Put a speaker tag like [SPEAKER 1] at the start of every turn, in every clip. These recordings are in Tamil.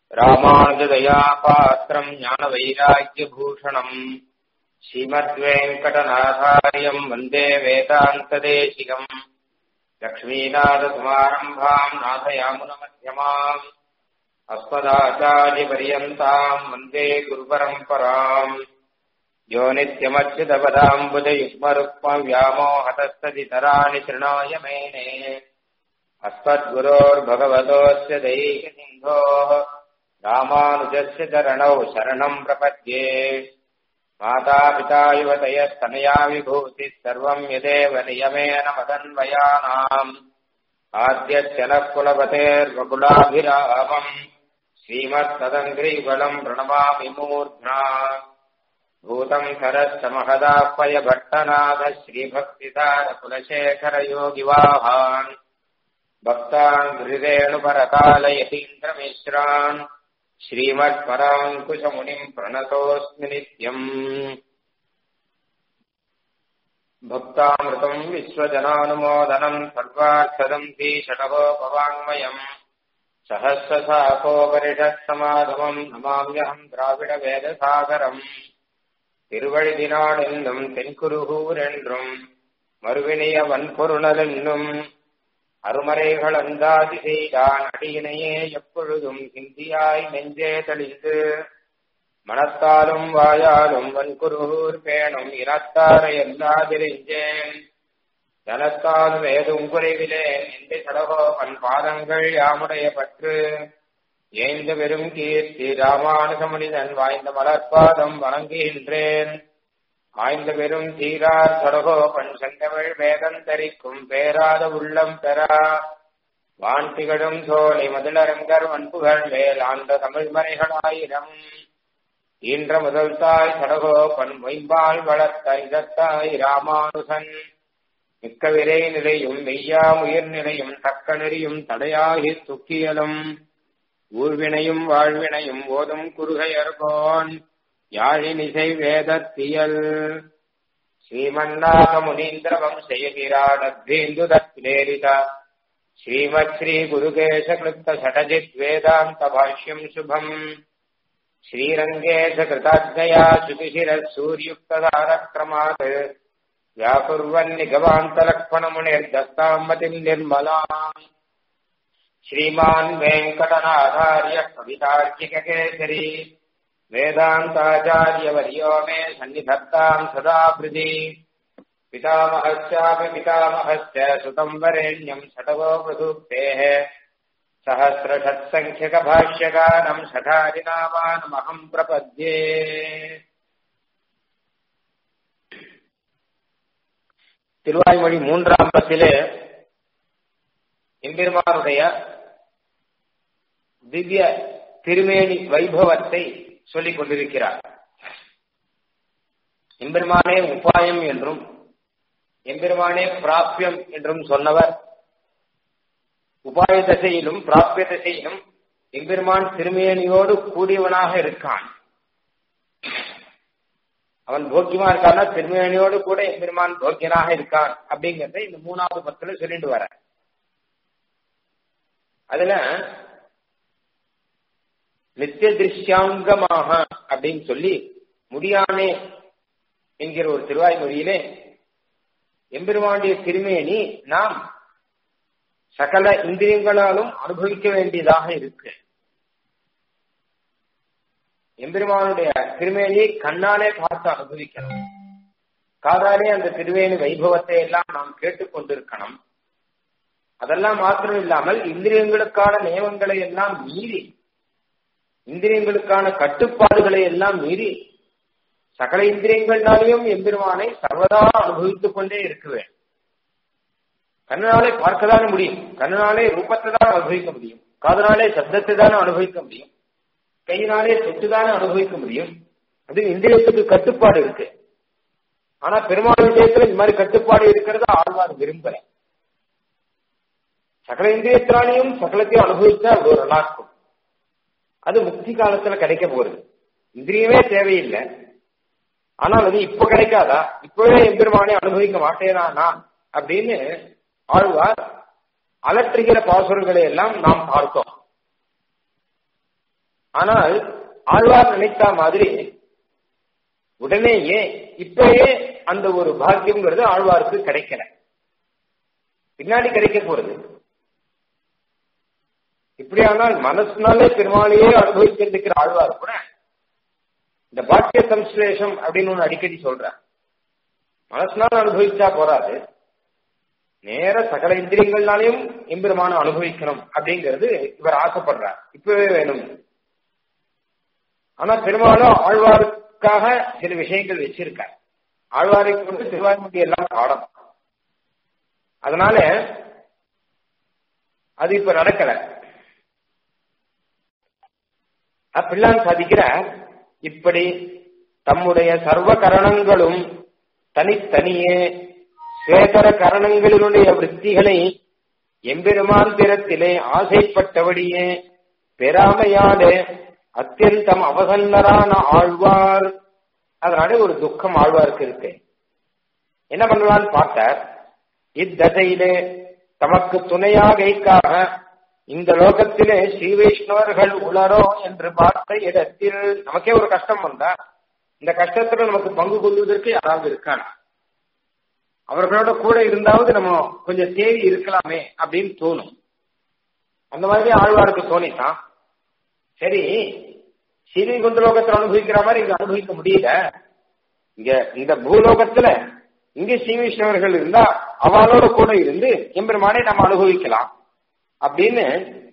[SPEAKER 1] ராமானுஜதயா பாத்திரம் ஞான வைராக்கியபூஷணம் ஸ்ரீமத்வேங்கடநாதாரியம் வந்தே வேதாந்ததேசிகம் லக்ஷ்மீநாதசமாரம்பாம் நாதயாமுனமத்தியமாம் अस्मदाचार्यपर्यन्ताम् वन्दे गुरुपरम्पराम् यो नित्यमच्युतपदाम्बुजयुग्मरुक्मव्यामोहतस्तदितराणि तृणाय मेने अस्मद्गुरोर्भगवतोऽस्य दैकसिन्धोः रामानुजस्य चरणौ शरणम् प्रपद्ये मातापिता युवतयस्तनया विभूतिः सर्वम् यदेव नियमेन मदन्वयानाम् आद्यस्य नः कुलपतेर्वकुलाभिरामम् श्रीमत्तदङ्घ्रीफलम् प्रणमामि मूर्ध्ना भूतम् सरश्च महदाह्वय भट्टनाथ श्रीभक्तिदारकुलशेखरयोगिवाहान् भक्तान् हृदेणुपरकालयतीन्द्रमिश्रान् श्रीमत्पराङ्कुशमुनिम् प्रणतोऽस्मि नित्यम् भक्तामृतम् विश्वजनानुमोदनम् सर्वार्थदम् षडवोपवाङ्मयम् सहस्रसाकोपरिषत्समागमम् नमाम्यहम् திராவிடவேதசாகரம் திருவழிதினாடென்னும் தென்குருகூர் என்றும் மறுவினிய வன்பொருணலென்னும் அருமறைகள் அந்தாதி செய்தான் அடியினையே எப்பொழுதும் சிந்தியாய் நெஞ்சே தெளிந்து மனத்தாலும் வாயாலும் வன்குருகூர் பேணும் இனத்தாரை எல்லாதிரிஞ்சேன் தனத்தாலும் ஏதும் குறைவிலேன் என்று சடகோபன் பாதங்கள் யாமுடைய பற்று ஏந்த பெரும் கீர்த்தி ராமானுஜமுனிதன் வாய்ந்த மலர்பாதம் வணங்குகின்றேன் ஆய்ந்த பெரும் தீரார் சடகோபன் செந்தமிழ் வேதம் தரிக்கும் பேராத உள்ளம் பெறா வான் திகழும் சோலை மதுளரங்கர் வன்புகள் வேல் ஆண்ட தமிழ் மறைகளாயிரம் ஈன்ற முதல் தாய் சடகோபன் மொய்பால் வளர்த்த இதத்தாய் ராமானுசன் மிக்க விரை நிலையும் மெய்யா உயிர் நிலையும் தக்க நெறியும் தடையாகி துக்கியலும் ஊர்வினையும் வாழ்வினையும் ஓதும் குறுகையர்கோன் யாழினிசை வேதத்தியல் ஸ்ரீமன்னாக முனீந்திர வம்சயகிராடத்வேந்து தத்ரேரித ஸ்ரீமத் ஸ்ரீ குருகேஷ கிருத்த சடஜித் வேதாந்த பாஷ்யம் சுபம் श्रीरङ्गेश कृताज्ञया श्रुतिशिरः सूर्युक्तधारक्रमात् व्याकुर्वन्निगवान्तलक्ष्मणमुनिर्दत्ताम् मतिम् निर्मलाम् श्रीमान् वेङ्कटनाथार्य कवितार्किककेसरी वेदान्ताचार्यवर्यो मे सन्निधत्ताम् सदा हृदि पितामहस्यापि पितामहस्य सुतम् वरेण्यम् षटवो प्रसूक्तेः सहस्रषत्सङ्ख्यकभाष्यकारम् सठारिनामानमहम् प्रपद्ये திருவாய்மொழி மூன்றாம் பத்திலே எம்பெருமானுடைய திவ்ய திருமேனி வைபவத்தை சொல்லிக் கொண்டிருக்கிறார் எம்பெருமானே உபாயம் என்றும் எம்பெருமானே பிராபியம் என்றும் சொன்னவர் உபாய தசையிலும் பிராபிய தசையிலும் எம்பெருமான் திருமேனியோடு கூடியவனாக இருக்கான் அவன் போக்கியமா இருக்கான்னா திருமேனியோடு கூட எம்பெருமான் போக்கியனாக இருக்கான் அப்படிங்கறத இந்த மூணாவது பத்துல சொல்லிட்டு வர அதுல நித்திய திருஷ்யாங்கமாக அப்படின்னு சொல்லி முடியானே என்கிற ஒரு திருவாய்மொழியிலே எம்பெருமானுடைய திருமேனி நாம் சகல இந்திரியங்களாலும் அனுபவிக்க வேண்டியதாக இருக்கு எம்பெருமானுடைய திருமேனியை கண்ணாலே பார்த்து அனுபவிக்கணும் காதாலே அந்த திருவேணி வைபவத்தை எல்லாம் நாம் கேட்டுக்கொண்டிருக்கணும் அதெல்லாம் மாத்திரம் இல்லாமல் இந்திரியங்களுக்கான நியமங்களை எல்லாம் மீறி இந்திரியங்களுக்கான கட்டுப்பாடுகளை எல்லாம் மீறி சகல இந்திரியங்கள்னாலையும் எம்பெருமானை சர்வதா அனுபவித்துக் கொண்டே இருக்க வேண்டும் கண்ணனாலே பார்க்கதானே முடியும் கண்ணனாலே ரூபத்தை தான் அனுபவிக்க முடியும் காதனாலே சப்தத்தை தானே அனுபவிக்க முடியும் கையினாலே தொட்டுதானே அனுபவிக்க முடியும் அது இந்திரியத்துக்கு கட்டுப்பாடு இருக்கு ஆனா பெருமாள் விஷயத்துல இந்த மாதிரி கட்டுப்பாடு இருக்கிறத ஆழ்வார் விரும்பல சகல இந்திரியத்தினாலையும் சகலத்தையும் அனுபவிச்சா அது ஒரு நல்லா இருக்கும் அது முக்தி காலத்துல கிடைக்க போறது இந்திரியமே தேவையில்லை ஆனால் அது இப்ப கிடைக்காதா இப்பவே எம்பெருமானை அனுபவிக்க மாட்டேனா நான் அப்படின்னு ஆழ்வார் அலற்றுகிற பாசுரங்களை எல்லாம் நாம் பார்த்தோம் ஆனால் ஆழ்வார் நினைத்த மாதிரி உடனேயே இப்பயே அந்த ஒரு பாக்கியம்ங்கிறது ஆழ்வாருக்கு கிடைக்கல பின்னாடி கிடைக்க போறது இப்படியானால் மனசுனாலே பெருமாளையே அனுபவிச்சிருக்கிற ஆழ்வார் கூட இந்த பாக்கிய சம்ஸ்லேஷம் அப்படின்னு ஒண்ணு அடிக்கடி சொல்றேன் மனசுனால அனுபவிச்சா போறாது நேர சகல இந்திரியங்கள்னாலையும் எம்பெருமான அனுபவிக்கணும் அப்படிங்கிறது இவர் ஆசைப்படுறார் இப்பவே வேணும் ஆனா பெரும்பாலும் ஆழ்வாருக்காக சில விஷயங்கள் வச்சிருக்கார் ஆழ்வாரை கொண்டு திருவாய்மொழி எல்லாம் பாடம் அதனால அது இப்ப நடக்கல பிள்ளான் சாதிக்கிற இப்படி தம்முடைய சர்வ கரணங்களும் தனித்தனியே சேகர கரணங்களினுடைய விற்த்திகளை எம்பெருமான் திறத்திலே ஆசைப்பட்டபடியே பெறாமையாலே அத்தியந்தம் அவசன்னரான ஆழ்வார் அதனால ஒரு துக்கம் ஆழ்வாருக்கு இருக்கு என்ன பண்ணலான்னு பார்த்தார் இத்தசையிலே தமக்கு துணையாகைக்காக இந்த லோகத்திலே ஸ்ரீ வைஷ்ணவர்கள் உளரோ என்று பார்த்த இடத்தில் நமக்கே ஒரு கஷ்டம் வந்தா இந்த கஷ்டத்துல நமக்கு பங்கு கொள்வதற்கு யாராவது இருக்கானா அவர்களோட கூட இருந்தாவது நம்ம கொஞ்சம் தேவி இருக்கலாமே அப்படின்னு தோணும் அந்த மாதிரி ஆழ்வாருக்கு தோணித்தான் சரி ஸ்ரீ குந்தலோகத்தில் அனுபவிக்கிற மாதிரி இங்க அனுபவிக்க முடியல இங்க இந்த பூலோகத்துல இங்க ஸ்ரீ வைஷ்ணவர்கள் இருந்தா அவளோட கூட இருந்து எம்பெருமானை நம்ம அனுபவிக்கலாம் அப்படின்னு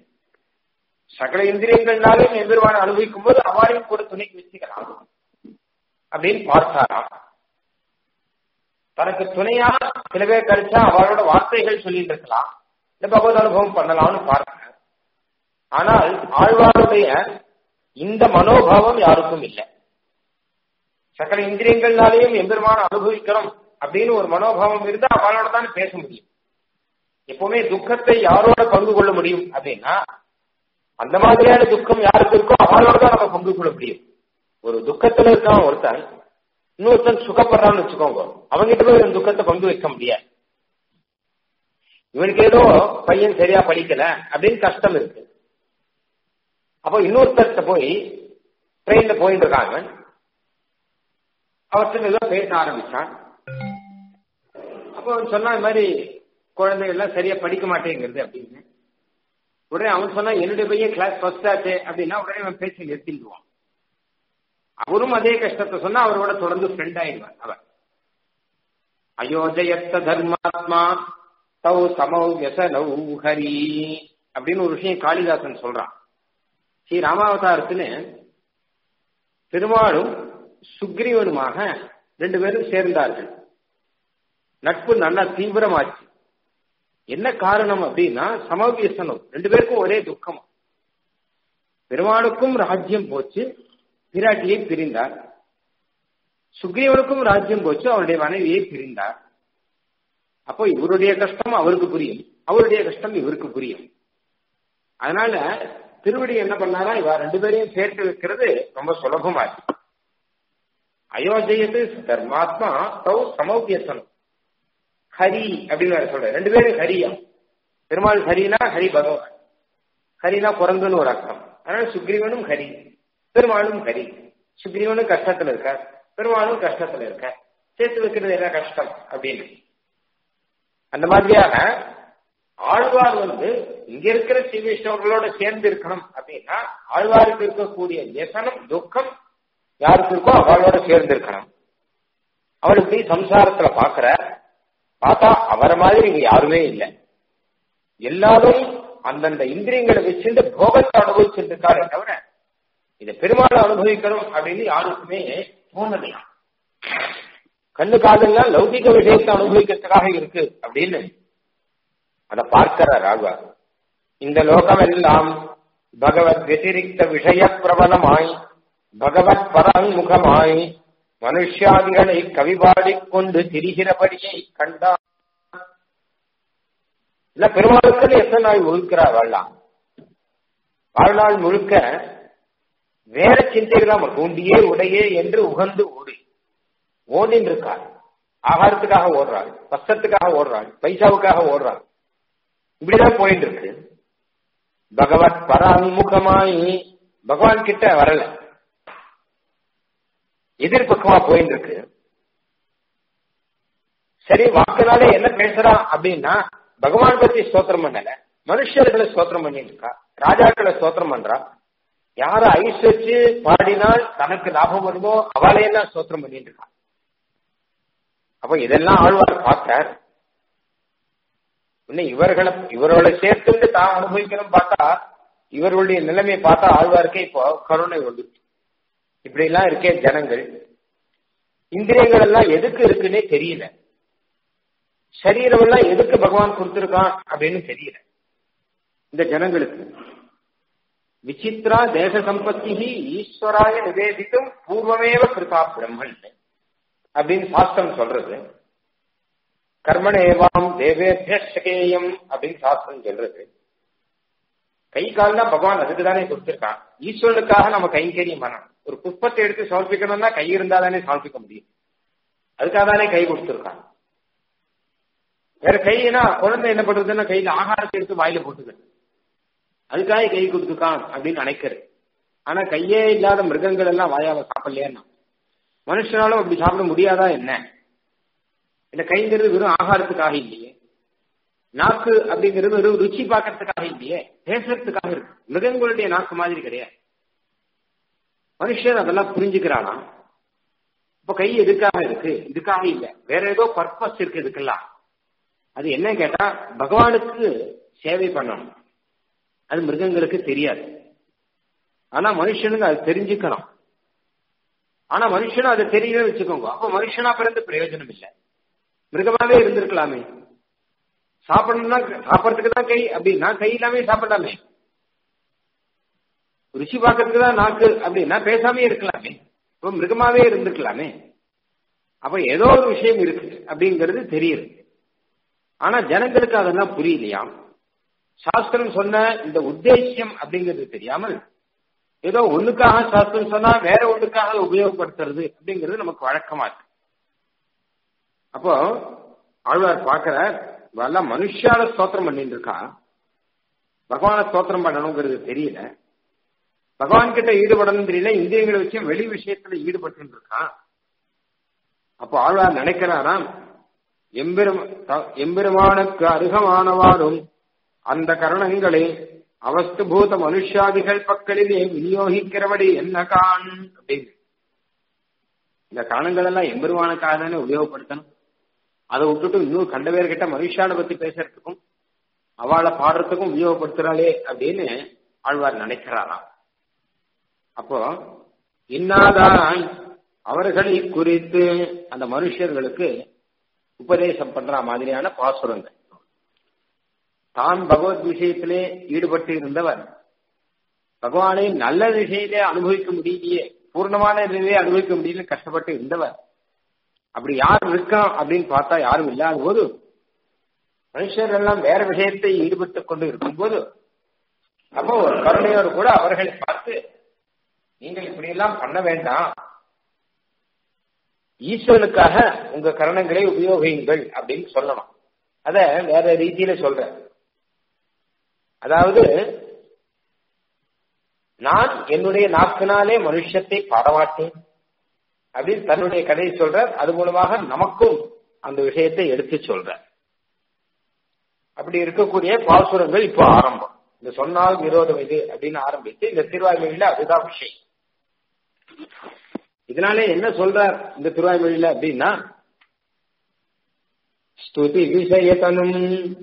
[SPEAKER 1] சகல இந்திரியங்கள்னாலும் எம்பெருமானை அனுபவிக்கும் போது அவரையும் கூட துணைக்கு வச்சுக்கலாம் அப்படின்னு பார்த்தாராம் தனக்கு துணையா சில பேர் கிடைச்சா அவரோட வார்த்தைகள் சொல்லிட்டு இருக்கலாம் இந்த பகவத் அனுபவம் பண்ணலாம்னு பார்த்தாங்க ஆனால் ஆழ்வாருடைய இந்த மனோபாவம் யாருக்கும் இல்லை சகல இந்திரியங்கள்னாலேயும் எம்பெருமான அனுபவிக்கிறோம் அப்படின்னு ஒரு மனோபாவம் இருந்தா அவளோட தான் பேச முடியும் எப்பவுமே துக்கத்தை யாரோட பங்கு கொள்ள முடியும் அப்படின்னா அந்த மாதிரியான துக்கம் யாருக்கு இருக்கோ அவளோட தான் நம்ம பங்கு கொள்ள முடியும் ஒரு துக்கத்துல இருக்கான் ஒருத்தன் இன்னொருத்தன் சுகப்படுறான்னு வச்சுக்கோங்க அவங்கிட்ட போய் ஒரு துக்கத்தை பங்கு வைக்க முடியாது இவனுக்கு ஏதோ பையன் சரியா படிக்கல அப்படின்னு கஷ்டம் இருக்கு அப்போ இன்னொருத்தர்கிட்ட போய் ட்ரெயின்ல போயிட்டு இருக்காங்க அவர்கிட்ட ஏதோ பேச ஆரம்பிச்சான் அப்போ அவன் சொன்னா இந்த மாதிரி குழந்தைகள் எல்லாம் சரியா படிக்க மாட்டேங்கிறது அப்படின்னு உடனே அவன் சொன்னா என்னுடைய பையன் கிளாஸ் ஃபர்ஸ்ட் ஆச்சு அப்படின்னா உடனே அவன் பேசி நிறுத்திடுவான் அவரும் அதே கஷ்டத்தை சொன்னா அவரோட தொடர்ந்து ஃப்ரெண்ட் ஆயிடுவார் அவர் அயோஜயத்த தர்மாத்மா தௌ சமௌ யசனௌ ஹரி அப்படின்னு ஒரு விஷயம் காளிதாசன் சொல்றான் ஸ்ரீ ராமாவதாரத்துல பெருமாளும் சுக்ரீவனுமாக ரெண்டு பேரும் சேர்ந்தார்கள் நட்பு நல்லா தீவிரமாச்சு என்ன காரணம் அப்படின்னா சமவியசனம் ரெண்டு பேருக்கும் ஒரே துக்கம் பெருமாளுக்கும் ராஜ்யம் போச்சு பிராட்டியை பிரிந்தார் சுக்ரீவனுக்கும் ராஜ்யம் போச்சு அவருடைய மனைவியை பிரிந்தார் அப்போ இவருடைய கஷ்டம் அவருக்கு புரியும் அவருடைய கஷ்டம் இவருக்கு புரியும் அதனால திருவடி என்ன பண்ணாரா இவ ரெண்டு பேரையும் சேர்த்து வைக்கிறது ரொம்ப சுலபமாச்சு அயோத்தியது தர்மாத்மா தௌ சமௌபியசனம் ஹரி அப்படின்னு சொல்ற ரெண்டு பேரும் ஹரியா பெருமாள் ஹரினா ஹரி பகவான் ஹரினா குரங்குன்னு ஒரு அர்த்தம் அதனால சுக்ரீவனும் ஹரி பெருமாளும் ஹரி சுக்ரீவனும் கஷ்டத்துல இருக்க பெருமாளும் கஷ்டத்துல இருக்க சேர்த்து வைக்கிறது என்ன கஷ்டம் அப்படின்னு அந்த மாதிரியாக ஆழ்வார் வந்து இங்க இருக்கிற ஸ்ரீ வைஷ்ணவர்களோட சேர்ந்து இருக்கணும் அப்படின்னா ஆழ்வாருக்கு இருக்கக்கூடிய வியசனம் துக்கம் யாருக்கு இருக்கோ அவளோட சேர்ந்து இருக்கணும் அவள் இப்படி சம்சாரத்துல பாக்குற பார்த்தா அவரை மாதிரி இங்க யாருமே இல்லை எல்லாரும் அந்தந்த இந்திரியங்களை வச்சுட்டு போகத்தை அனுபவிச்சுட்டு இருக்காரு தவிர இதை பெருமாளை அனுபவிக்கணும் அப்படின்னு யாருக்குமே தோணலையா கண்ணு காதெல்லாம் லௌகிக விஷயத்தை அனுபவிக்கிறதுக்காக இருக்கு அப்படின்னு அதை பார்க்கிறார் ஆழ்வார் இந்த லோகம் எல்லாம் பகவத் வத்திரிக்த விஷய பிரபலமாய் பகவத் பரமுகமாய் மனுஷாதிகளை கவிபாடிக் கொண்டு திரிகிறபடியை கண்டார் இல்ல பெருமாளுக்கு எத்தனை நாள் முழுக்கிறார் வாழலாம் வாழ்நாள் முழுக்க வேற சிந்தைகள் தான் உண்டியே உடையே என்று உகந்து ஓடி ஓடின்னு இருக்கார் ஆகாரத்துக்காக ஓடுறாள் வஸ்திரத்துக்காக ஓடுறாள் பைசாவுக்காக ஓடுறாள் இப்படிதான் போயிட்டு இருக்கு பகவத் பரான்முகமாய் பகவான் கிட்ட வரல எதிர்பக்கமா போயிட்டு இருக்கு சரி வாக்குனாலே என்ன பேசுறான் அப்படின்னா பகவான் பத்தி ஸ்தோத்திரம் பண்ணல மனுஷர்களை ஸ்தோத்திரம் பண்ணிட்டு இருக்கா ராஜாக்களை ஸ்தோத்திரம் பண்றா யார ஐஸ் வச்சு பாடினால் தனக்கு லாபம் வருமோ அவளையெல்லாம் ஸ்தோத்திரம் பண்ணிட்டு இருக்கா அப்ப இதெல்லாம் ஆழ்வார் பார்த்தார் இன்னும் இவர்களை இவர்களை சேர்த்துட்டு தான் அனுபவிக்கணும் பார்த்தா இவர்களுடைய நிலைமையை பார்த்தா ஆழ்வாருக்கே இப்போ கருணை உண்டு இப்படி எல்லாம் இருக்கே ஜனங்கள் இந்திரியங்கள் எல்லாம் எதுக்கு இருக்குன்னே தெரியல சரீரம் எல்லாம் எதுக்கு பகவான் கொடுத்திருக்கான் அப்படின்னு தெரியல இந்த ஜனங்களுக்கு விசித்ரா தேச சம்பத்தி ஈஸ்வராய நிவேதித்தும் பூர்வமேவ கிருதா பிரம்மன் அப்படின்னு சாஸ்திரம் சொல்றது கர்மணேவாம் தேவேபியசகேயம் அப்படின்னு சாஸ்திரம் சொல்றது கை கால் தான் பகவான் அதுக்கு தானே கொடுத்திருக்கான் ஈஸ்வரனுக்காக நம்ம கைங்கரியம் பண்ணணும் ஒரு புஷ்பத்தை எடுத்து சமர்ப்பிக்கணும்னா கை இருந்தா தானே சமர்ப்பிக்க முடியும் அதுக்காக தானே கை கொடுத்திருக்காங்க வேற கைனா குழந்தை என்ன பண்றதுன்னா கையில ஆகாரத்தை எடுத்து வாயில போட்டுக்கிறது அதுக்காக கை கொடுத்துருக்கான் அப்படின்னு நினைக்கிறது ஆனா கையே இல்லாத மிருகங்கள் எல்லாம் வாயால சாப்பிடலையா மனுஷனாலும் அப்படி சாப்பிட முடியாதா என்ன இந்த கைங்கிறது வெறும் ஆகாரத்துக்காக இல்லையே நாக்கு அப்படிங்கிறது வெறும் ருச்சி பார்க்கறதுக்காக இல்லையே பேசுறதுக்காக இருக்கு மிருகங்களுடைய நாக்கு மாதிரி கிடையாது மனுஷன் அதெல்லாம் புரிஞ்சுக்கிறானா இப்ப கை எதுக்காக இருக்கு இதுக்காக இல்ல வேற ஏதோ பர்பஸ் இருக்கு இதுக்கெல்லாம் அது என்ன கேட்டா பகவானுக்கு சேவை பண்ணணும் அது மிருகங்களுக்கு தெரியாது ஆனா மனுஷனுக்கு அது தெரிஞ்சுக்கணும் ஆனா மனுஷனும் அதை தெரியவே வச்சுக்கோங்க அப்ப மனுஷனா பிறந்து பிரயோஜனம் இல்லை மிருகமாவே இருந்திருக்கலாமே சாப்பிடணும்னா சாப்பிடறதுக்கு தான் கை அப்படின்னா கை இல்லாமே சாப்பிடலாமே ருச்சி பார்க்கறதுக்கு தான் நாக்கு அப்படின்னா பேசாமே இருக்கலாமே இப்போ மிருகமாவே இருந்திருக்கலாமே அப்ப ஏதோ ஒரு விஷயம் இருக்கு அப்படிங்கிறது தெரியுது ஆனா ஜனங்களுக்கு அதெல்லாம் புரியலையா சாஸ்திரம் சொன்ன இந்த உத்தேசியம் அப்படிங்கிறது தெரியாமல் ஏதோ ஒண்ணுக்காக சாஸ்திரம் சொன்னா வேற ஒண்ணுக்காக உபயோகப்படுத்துறது அப்படிங்கிறது நமக்கு வழக்கமா இருக்கு அப்போ ஆழ்வார் பாக்குற எல்லாம் மனுஷால ஸ்தோத்திரம் பண்ணிட்டு இருக்கா பகவான ஸ்தோத்திரம் பண்ணணுங்கிறது தெரியல பகவான் கிட்ட ஈடுபடணும் தெரியல இந்திரியங்களை வச்சு வெளி விஷயத்துல ஈடுபட்டு இருக்கான் அப்போ ஆழ்வார் நினைக்கிறாராம் எம்பெரும் எம்பெருமானுக்கு அருகமானவாறும் அந்த கரணங்களை அவஸ்துபூத மனுஷாதிகள் பக்களிலே விநியோகிக்கிறபடி என்ன கான் அப்படின்னு இந்த காரணங்கள் எல்லாம் எம்பெருமானுக்காக தானே உபயோகப்படுத்தணும் அதை விட்டுட்டு இன்னும் கண்ட பேர் கிட்ட மனுஷால பத்தி பேசுறதுக்கும் அவளை பாடுறதுக்கும் உபயோகப்படுத்துறாளே அப்படின்னு ஆழ்வார் நினைக்கிறாராம் அப்போ இன்னாதான் அவர்களை குறித்து அந்த மனுஷர்களுக்கு உபதேசம் பண்ற மாதிரியான பாசுரங்கள் தான் பகவத் விஷயத்திலே ஈடுபட்டு இருந்தவர் பகவானை நல்ல விஷயத்திலே அனுபவிக்க முடியலையே பூர்ணமான நிலையிலே அனுபவிக்க முடியல கஷ்டப்பட்டு இருந்தவர் அப்படி யார் இருக்கான் அப்படின்னு பார்த்தா யாரும் இல்லாத போது மனுஷர்கள் எல்லாம் வேற விஷயத்தை ஈடுபட்டு கொண்டு இருக்கும்போது அப்போ ஒரு கருணையோடு கூட அவர்களை பார்த்து நீங்கள் இப்படி எல்லாம் பண்ண வேண்டாம் ஈஸ்வரனுக்காக உங்க கரணங்களை உபயோகியுங்கள் அப்படின்னு சொல்லணும் அத வேற ரீதியில சொல்ற அதாவது நான் என்னுடைய நாக்கினாலே மனுஷத்தை பாடமாட்டேன் அப்படின்னு தன்னுடைய கதையை சொல்ற அது மூலமாக நமக்கும் அந்த விஷயத்தை எடுத்து சொல்ற அப்படி இருக்கக்கூடிய பாசுரங்கள் இப்போ ஆரம்பம் இந்த சொன்னால் விரோதம் இது அப்படின்னு ஆரம்பித்து இந்த திருவாய்மொழியில அதுதான் விஷயம் இதனாலே என்ன சொல்றார் இந்த திருவாய்மொழியில அப்படின்னா ஸ்துதி விஷயத்தனும்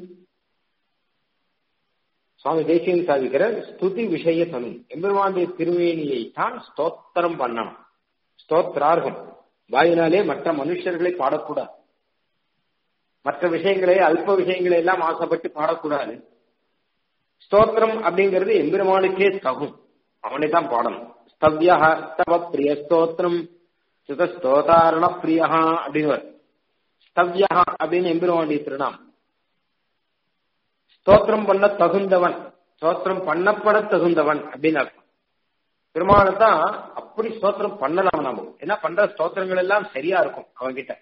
[SPEAKER 1] சுவாமி தேசியம் சாதிக்கிற ஸ்துதி விஷயத்தனும் எம்பெருமானுடைய திருவேணியை தான் ஸ்தோத்திரம் பண்ணணும் ஸ்தோத்ரார்கம் வாயினாலே மற்ற மனுஷர்களை பாடக்கூடாது மற்ற விஷயங்களை அல்ப விஷயங்களை எல்லாம் ஆசைப்பட்டு பாடக்கூடாது ஸ்தோத்திரம் அப்படிங்கிறது எம்பெருமானுக்கே தகும் அவனை தான் பாடணும் ஸ்தவ்யா ஸ்தவ பிரிய ஸ்தோத்திரம் சுதஸ்தோதாரண பிரியா அப்படின்னு ஸ்தவ்யா அப்படின்னு எம்பெருமானுடைய திருநாம் ஸ்தோத்திரம் பண்ண தகுந்தவன் ஸ்தோத்திரம் பண்ணப்பட தகுந்தவன் அப்படின்னு அர்த்தம் பெருமானை தான் அப்படி ஸ்தோத்திரம் பண்ணலாம் நாம என்ன பண்ற ஸ்தோத்திரங்கள் எல்லாம் சரியா இருக்கும் அவன்கிட்ட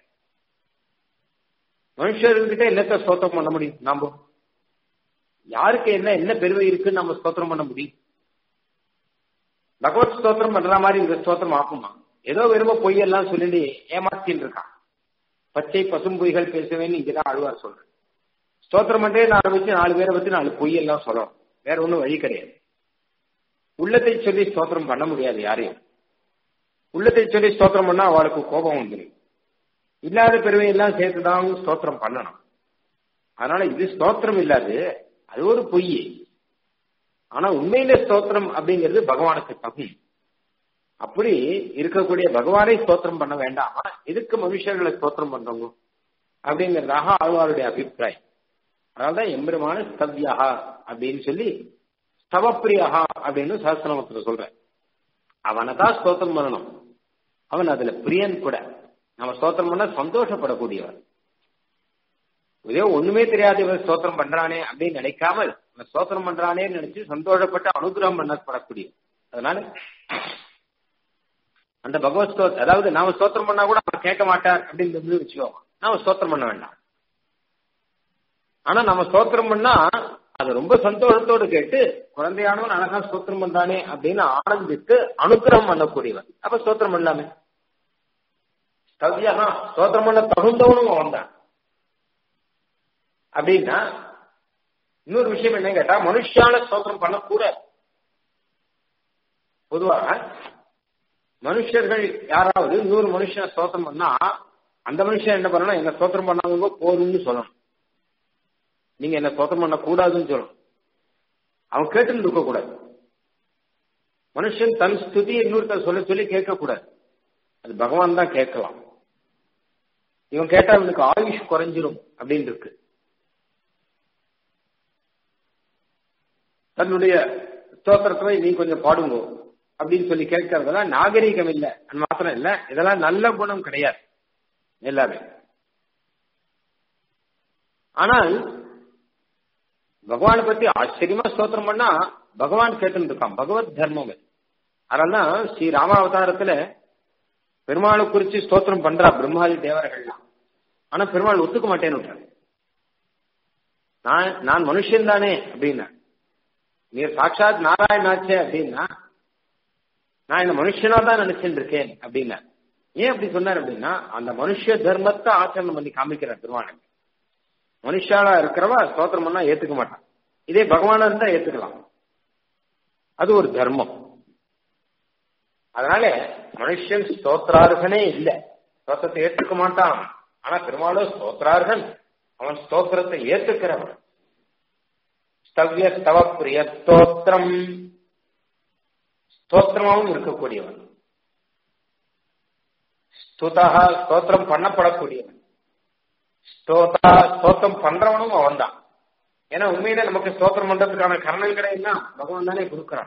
[SPEAKER 1] மனுஷர்கிட்ட என்னத்த ஸ்தோத்திரம் பண்ண முடியும் நாம யாருக்கு என்ன என்ன பெருமை இருக்குன்னு நம்ம ஸ்தோத்திரம் பண்ண முடியும் பகவத் ஸ்தோத்திரம் பண்ற மாதிரி இந்த ஸ்தோத்திரம் ஆக்குமா ஏதோ வெறும பொய்யெல்லாம் சொல்லிட்டு ஏமாத்தின்னு இருக்கான் பச்சை பசும்பொய்கள் பேசுவேன்னு இங்கதான் அழுவார் சொல்றேன் ஸ்தோத்திரம் பண்ணே நான் ஆரம்பிச்சு நாலு பேரை பத்தி நாலு பொய்யெல்லாம் சொல்லணும் வேற ஒன்றும் வழி கிடையாது உள்ளத்தை சொல்லி ஸ்தோத்திரம் பண்ண முடியாது யாரையும் உள்ளத்தை சொல்லி ஸ்தோத்திரம் பண்ணா அவளுக்கு கோபம் வந்துடும் இல்லாத பெருமையெல்லாம் சேர்த்துதான் ஸ்தோத்திரம் பண்ணணும் அதனால இது ஸ்தோத்திரம் இல்லாது அது ஒரு பொய் ஆனா உண்மையில ஸ்தோத்திரம் அப்படிங்கிறது பகவானுக்கு தகும் அப்படி இருக்கக்கூடிய பகவானை ஸ்தோத்திரம் பண்ண வேண்டாமா எதுக்கு மனுஷர்களை ஸ்தோத்திரம் பண்றவங்க அப்படிங்கிறதாக ஆழ்வாருடைய அபிப்பிராயம் அதனால்தான் எம்பெருமான ஸ்தவ்யா அப்படின்னு சொல்லி ஸ்தவப்பிரியா அப்படின்னு சாஸ்திரமத்துல சொல்றேன் அவனை தான் ஸ்தோத்திரம் பண்ணணும் அவன் அதுல பிரியன் கூட நம்ம ஸ்தோத்திரம் பண்ண சந்தோஷப்படக்கூடியவன் இதே ஒண்ணுமே தெரியாத இவன் ஸ்தோத்திரம் பண்றானே அப்படின்னு நினைக்காமல் இவன் ஸ்தோத்திரம் பண்றானே நினைச்சு சந்தோஷப்பட்டு அனுகிரகம் பண்ணப்படக்கூடிய அதனால அந்த பகவத் ஸ்தோத் அதாவது நாம ஸ்தோத்திரம் பண்ணா கூட அவர் கேட்க மாட்டார் அப்படின்னு வச்சுக்கோங்க நாம ஸ்தோத்திரம் பண்ண வேண்டாம் ஆனா நம்ம ஸ்தோத்திரம் பண்ணா அது ரொம்ப சந்தோஷத்தோடு கேட்டு குழந்தையானவன் அழகா ஸ்தோத்திரம் பண்றானே அப்படின்னு ஆனந்தித்து அனுகிரகம் பண்ணக்கூடியவன் அப்ப ஸ்தோத்திரம் பண்ணலாமே கவியா ஸ்தோத்திரம் பண்ண தகுந்தவனும் அவன் தான் அப்படின்னா இன்னொரு விஷயம் என்ன கேட்டா மனுஷால ஸ்தோத்திரம் பண்ணக்கூடாது பொதுவாக மனுஷர்கள் யாராவது இன்னொரு மனுஷன் ஸ்தோத்திரம் பண்ணா அந்த மனுஷன் என்ன பண்ணணும் என்ன ஸ்தோத்திரம் பண்ணாதவங்க போதும்னு சொல்லணும் நீங்க என்ன ஸ்தோத்திரம் பண்ண கூடாதுன்னு சொல்லணும் அவன் கேட்டுன்னு இருக்க கூடாது மனுஷன் தன் ஸ்துதி இன்னொருத்தர் சொல்ல சொல்லி கேட்கக்கூடாது அது பகவான் தான் கேட்கலாம் இவன் கேட்டா இவனுக்கு ஆயுஷ் குறைஞ்சிரும் அப்படின்னு இருக்கு தன்னுடைய ஸ்தோத்திரத்தை நீ கொஞ்சம் பாடுங்க அப்படின்னு சொல்லி கேட்கறதெல்லாம் நாகரீகம் இல்லை அது மாத்திரம் இல்ல இதெல்லாம் நல்ல குணம் கிடையாது எல்லாமே ஆனால் பகவானை பத்தி ஆச்சரியமா ஸ்தோத்திரம் பண்ணா பகவான் கேட்டு இருக்கான் பகவத் தர்மம் அது அதனால ஸ்ரீ ராமாவதாரத்துல பெருமாளை குறிச்சு ஸ்தோத்திரம் பண்றா பிரம்மாதி தேவர்கள்லாம் ஆனா பெருமாள் ஒத்துக்க மாட்டேன்னு நான் நான் மனுஷன் தானே அப்படின்னா நீர் சாட்சாத் நாராயணாச்சே அப்படின்னா நான் இந்த மனுஷனா தான் நினைச்சுட்டு இருக்கேன் அப்படின்னா ஏன் அப்படி சொன்னார் அப்படின்னா அந்த மனுஷ தர்மத்தை ஆச்சரணம் பண்ணி காமிக்கிறார் பெருமானுக்கு மனுஷாலா இருக்கிறவா ஸ்தோத்திரம் பண்ணா ஏத்துக்க மாட்டான் இதே பகவானா இருந்தா ஏத்துக்கலாம் அது ஒரு தர்மம் அதனால மனுஷன் ஸ்தோத்திரார்கனே இல்ல ஸ்தோத்திரத்தை ஏற்றுக்க மாட்டான் ஆனா பெருமாளோ ஸ்தோத்திரார்கன் அவன் ஸ்தோத்திரத்தை ஏத்துக்கிறவன் ஸ்தவ்ய ஸ்தவ பிரிய ஸ்தோத்திரம் ஸ்தோத்திரமாவும் இருக்கக்கூடியவன் ஸ்துதா ஸ்தோத்திரம் பண்ணப்படக்கூடியவன் ஸ்தோதா ஸ்தோத்திரம் பண்றவனும் அவன் தான் ஏன்னா உண்மையில நமக்கு ஸ்தோத்திரம் பண்றதுக்கான கரணங்களை எல்லாம் பகவான் தானே கொடுக்கிறான்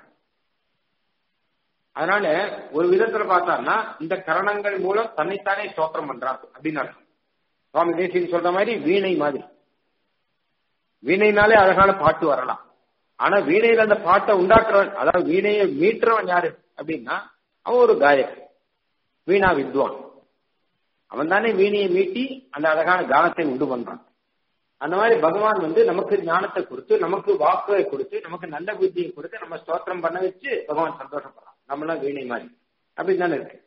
[SPEAKER 1] அதனால ஒரு விதத்துல பார்த்தான்னா இந்த கரணங்கள் மூலம் தன்னைத்தானே ஸ்தோத்திரம் பண்றான் அப்படின்னு அர்த்தம் சுவாமி தேசியம் சொல்ற மாதிரி வீணை மாதிரி வீணைனாலே அழகான பாட்டு வரலாம் ஆனா வீணையில அந்த பாட்டை உண்டாக்குறவன் அதாவது வீணையை மீட்டுறவன் யாரு அப்படின்னா அவன் ஒரு காயக் வீணா வித்வான் அவன் தானே வீணையை மீட்டி அந்த அழகான கானத்தை உண்டு பண்றான் அந்த மாதிரி பகவான் வந்து நமக்கு ஞானத்தை கொடுத்து நமக்கு வாக்குவை கொடுத்து நமக்கு நல்ல புத்தியை கொடுத்து நம்ம ஸ்தோத்திரம் பண்ண வச்சு பகவான் சந்தோஷப்படுறான் நம்மளாம் வீணை மாதிரி அப்படின்னு தானே இருக்கு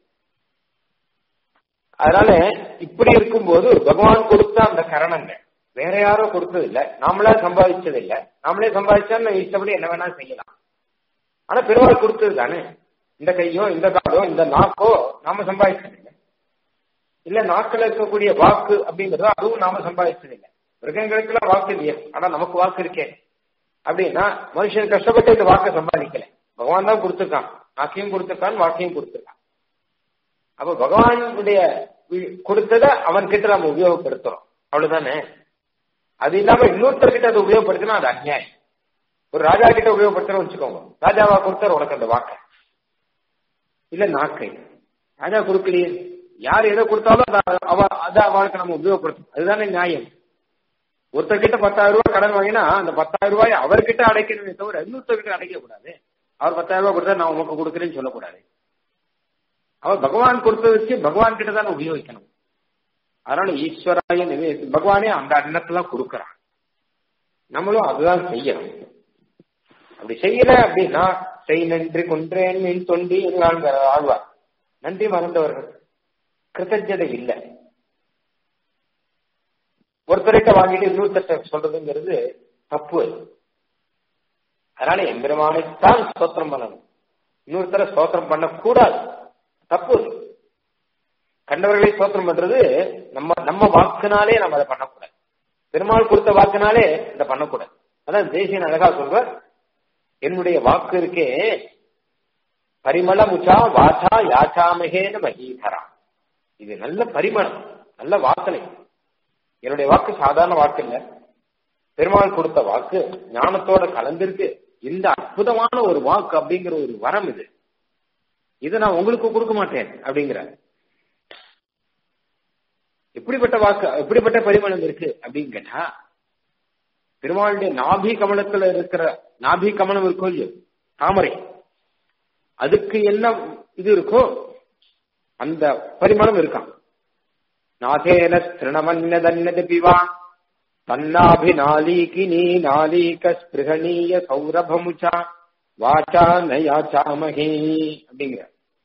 [SPEAKER 1] அதனால இப்படி இருக்கும்போது பகவான் கொடுத்த அந்த கரணங்கள் வேற யாரோ கொடுத்தது இல்ல நாமளா சம்பாதிச்சது இல்ல நாமளே சம்பாதிச்சா நம்ம இஷ்டப்படி என்ன வேணா செய்யலாம் ஆனா பெருமாள் கொடுத்தது தானே இந்த கையோ இந்த காலோ இந்த நாக்கோ நாம சம்பாதிச்சது இல்லை இல்ல நாக்கில் இருக்கக்கூடிய வாக்கு அப்படிங்கறதோ அதுவும் நாம சம்பாதிச்சது இல்லை மிருகங்களுக்கு எல்லாம் வாக்கு இல்லையே ஆனா நமக்கு வாக்கு இருக்கே அப்படின்னா மனுஷன் கஷ்டப்பட்டு இந்த வாக்கை சம்பாதிக்கல பகவான் தான் கொடுத்துருக்கான் நாக்கையும் கொடுத்துருக்கான் வாக்கையும் கொடுத்துருக்கான் அப்ப பகவானுடைய கொடுத்ததை அவன் கிட்ட நம்ம உபயோகப்படுத்துறோம் அவ்வளவுதானே அது இல்லாம இன்னொருத்தர்கிட்ட அதை உபயோகப்படுத்தினா அது அநியாயம் ஒரு ராஜா கிட்ட உபயோகப்படுத்துறோம் வச்சுக்கோங்க ராஜாவா கொடுத்தாரு உனக்கு அந்த வாக்கை இல்ல நாக்கை ராஜா கொடுக்கலையே யார் எதை கொடுத்தாலும் அவ அதை அவளுக்கு நம்ம உபயோகப்படுத்தும் அதுதானே நியாயம் ஒருத்தர்கிட்ட பத்தாயிரம் ரூபாய் கடன் வாங்கினா அந்த பத்தாயிரம் ரூபாய் அவர்கிட்ட அடைக்கணுமே தவிர இன்னொருத்தர்கிட்ட அடைக்க கூடாது அவர் பத்தாயிரம் ரூபாய் கொடுத்தா நான் உமக்கு கொடுக்குறேன்னு சொல்லக்கூடாது அவர் பகவான் கொடுத்தத வச்சு பகவான் கிட்ட தானே உபயோகிக்கணும் அதனால ஈஸ்வராய நிவே பகவானே அந்த அன்னத்துல கொடுக்கறான் நம்மளும் அதுதான் செய்யணும் அப்படி செய்யல அப்படின்னா அத்தை நன்றி கொன்றேன் என் தொண்டி என்கிறாங்க ஆழ்வார் நன்றி மறந்தவர்கள் கிருத்தஜதை இல்லை ஒருத்தர்கிட்ட வாங்கிட்டு இன்னொருத்தர் சொல்றதுங்கிறது தப்பு அதனால எம்பெருமானைத்தான் ஸ்தோத்திரம் பண்ணணும் இன்னொருத்தர ஸ்தோத்திரம் பண்ணக்கூடாது தப்பு கண்டவர்களை ஸ்தோத்திரம் பண்றது நம்ம நம்ம வாக்குனாலே நம்ம அதை பண்ணக்கூடாது பெருமாள் கொடுத்த வாக்குனாலே இதை பண்ணக்கூடாது அதான் தேசியன் அழகா சொல்ற என்னுடைய வாக்கு இருக்கே பரிமளமுச்சா வாச்சா யாச்சாமகேன மகீதரா இது நல்ல பரிமளம் நல்ல வாசனை என்னுடைய வாக்கு சாதாரண வாக்கு இல்ல பெருமாள் கொடுத்த வாக்கு ஞானத்தோட கலந்திருக்கு இந்த அற்புதமான ஒரு வாக்கு அப்படிங்கிற ஒரு வரம் இது இதை நான் உங்களுக்கு கொடுக்க மாட்டேன் அப்படிங்கிற எப்படிப்பட்ட வாக்கு எப்படிப்பட்ட பரிமளம் இருக்கு அப்படின்னு கேட்டா பெருமாளுடைய நாபி கமலத்துல இருக்கிற நாபி கமலம் இருக்கோ இல்லையோ தாமரை அதுக்கு என்ன இது இருக்கோ அந்த பரிமளம் இருக்கான் நாதேன திருணமன்னதன்னது பிவா தன்னாபிநாளீகினி நாளீக ஸ்பிருகணீய சௌரபமுச்சா வாச்சா நயாச்சாமகே அப்படிங்கிற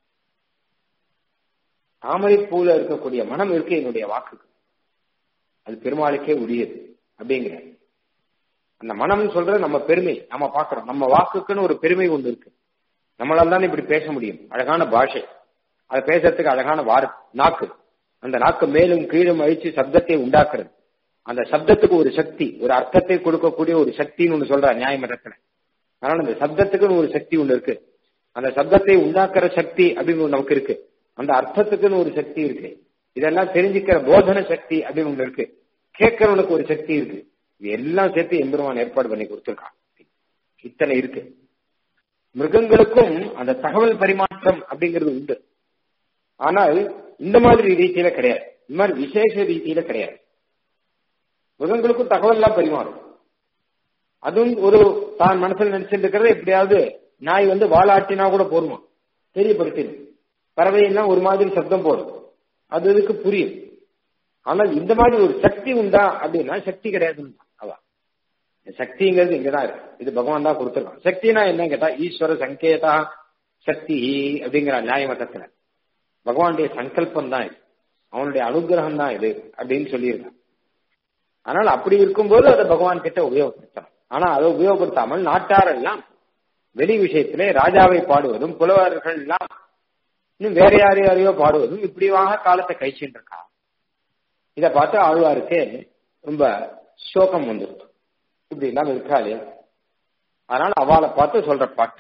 [SPEAKER 1] தாமரை பூல இருக்கக்கூடிய மனம் இருக்கு என்னுடைய வாக்குக்கு அது பெருமாளுக்கே உரியது அப்படிங்கிற அந்த மனம் சொல்ற நம்ம பெருமை நம்ம பாக்குறோம் நம்ம வாக்குக்குன்னு ஒரு பெருமை ஒன்று இருக்கு நம்மளால தான் இப்படி பேச முடியும் அழகான பாஷை அதை பேசுறதுக்கு அழகான வார் நாக்கு அந்த நாக்கு மேலும் கீழும் அழிச்சு சப்தத்தை உண்டாக்குறது அந்த சப்தத்துக்கு ஒரு சக்தி ஒரு அர்த்தத்தை கொடுக்கக்கூடிய ஒரு சக்தின்னு ஒண்ணு சொல்ற நியாயமன்றத்துல அதனால அந்த சப்தத்துக்குன்னு ஒரு சக்தி ஒண்ணு இருக்கு அந்த சப்தத்தை உண்டாக்குற சக்தி அப்படின்னு ஒண்ணு நமக்கு இருக்கு அந்த அர்த்தத்துக்குன்னு ஒரு சக்தி இருக்கு இதெல்லாம் தெரிஞ்சுக்கிற போதன சக்தி அப்படின்னு ஒண்ணு இருக்கு கேட்கறவனுக்கு ஒரு சக்தி இருக்கு இது எல்லாம் சேர்த்து எம்பெருமான் ஏற்பாடு பண்ணி கொடுத்துருக்கான் இத்தனை இருக்கு மிருகங்களுக்கும் அந்த தகவல் பரிமாற்றம் அப்படிங்கிறது உண்டு ஆனால் இந்த மாதிரி ரீதியில கிடையாது இந்த மாதிரி விசேஷ ரீதியில கிடையாது மிருகங்களுக்கும் தகவல் எல்லாம் பரிமாறும் அதுவும் ஒரு தான் மனசுல நினைச்சிட்டு இருக்கிறத எப்படியாவது நாய் வந்து வாழாட்டினா கூட போருமா தெரியப்படுத்திடும் பறவை எல்லாம் ஒரு மாதிரி சப்தம் போடும் அது இதுக்கு புரியும் ஆனால் இந்த மாதிரி ஒரு சக்தி உண்டா அப்படின்னா சக்தி கிடையாது அவ சக்திங்கிறது இங்கதான் இருக்கு இது பகவான் தான் கொடுத்துருக்கான் சக்தினா என்ன கேட்டா ஈஸ்வர சங்கேதா சக்தி அப்படிங்கிற நியாய மதத்துல பகவானுடைய சங்கல்பம் தான் இது அவனுடைய அனுகிரகம் தான் இது அப்படின்னு சொல்லியிருக்கான் அதனால அப்படி இருக்கும்போது அதை பகவான் கிட்ட உபயோகப்படுத்தணும் ஆனா அதை உபயோகப்படுத்தாமல் நாட்டார் எல்லாம் வெளி விஷயத்திலே ராஜாவை பாடுவதும் புலவர்கள் எல்லாம் இன்னும் வேற யாரையோ யாரையோ பாடுவதும் இப்படிவாக காலத்தை கழிச்சுட்டு இருக்கா இத பார்த்து ஆழ்வாருக்கு ரொம்ப சோகம் வந்துருக்கும் இப்படி எல்லாம் இருக்காளே அதனால அவளை பார்த்து சொல்ற பாட்டு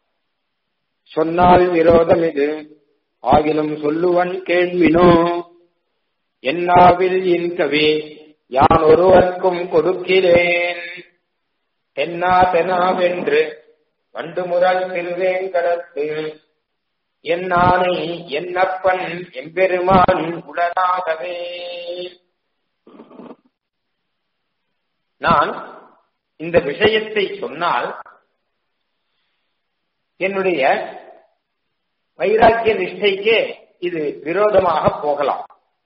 [SPEAKER 1] சொன்னால் விரோதம் இது ஆகிலும் சொல்லுவன் கேள்வினோ என்னாவில் இன்கவே யான் ஒருவர்க்கும் கொடுக்கிறேன் தென்னா தெனாவென்று வண்டு முரல் திருவேங்கடத்து என்னானை என்னப்பன் எம்பெருமான் உடனாகவே நான் இந்த விஷயத்தை சொன்னால் என்னுடைய வைராக்கிய நிஷ்டைக்கே இது விரோதமாக போகலாம்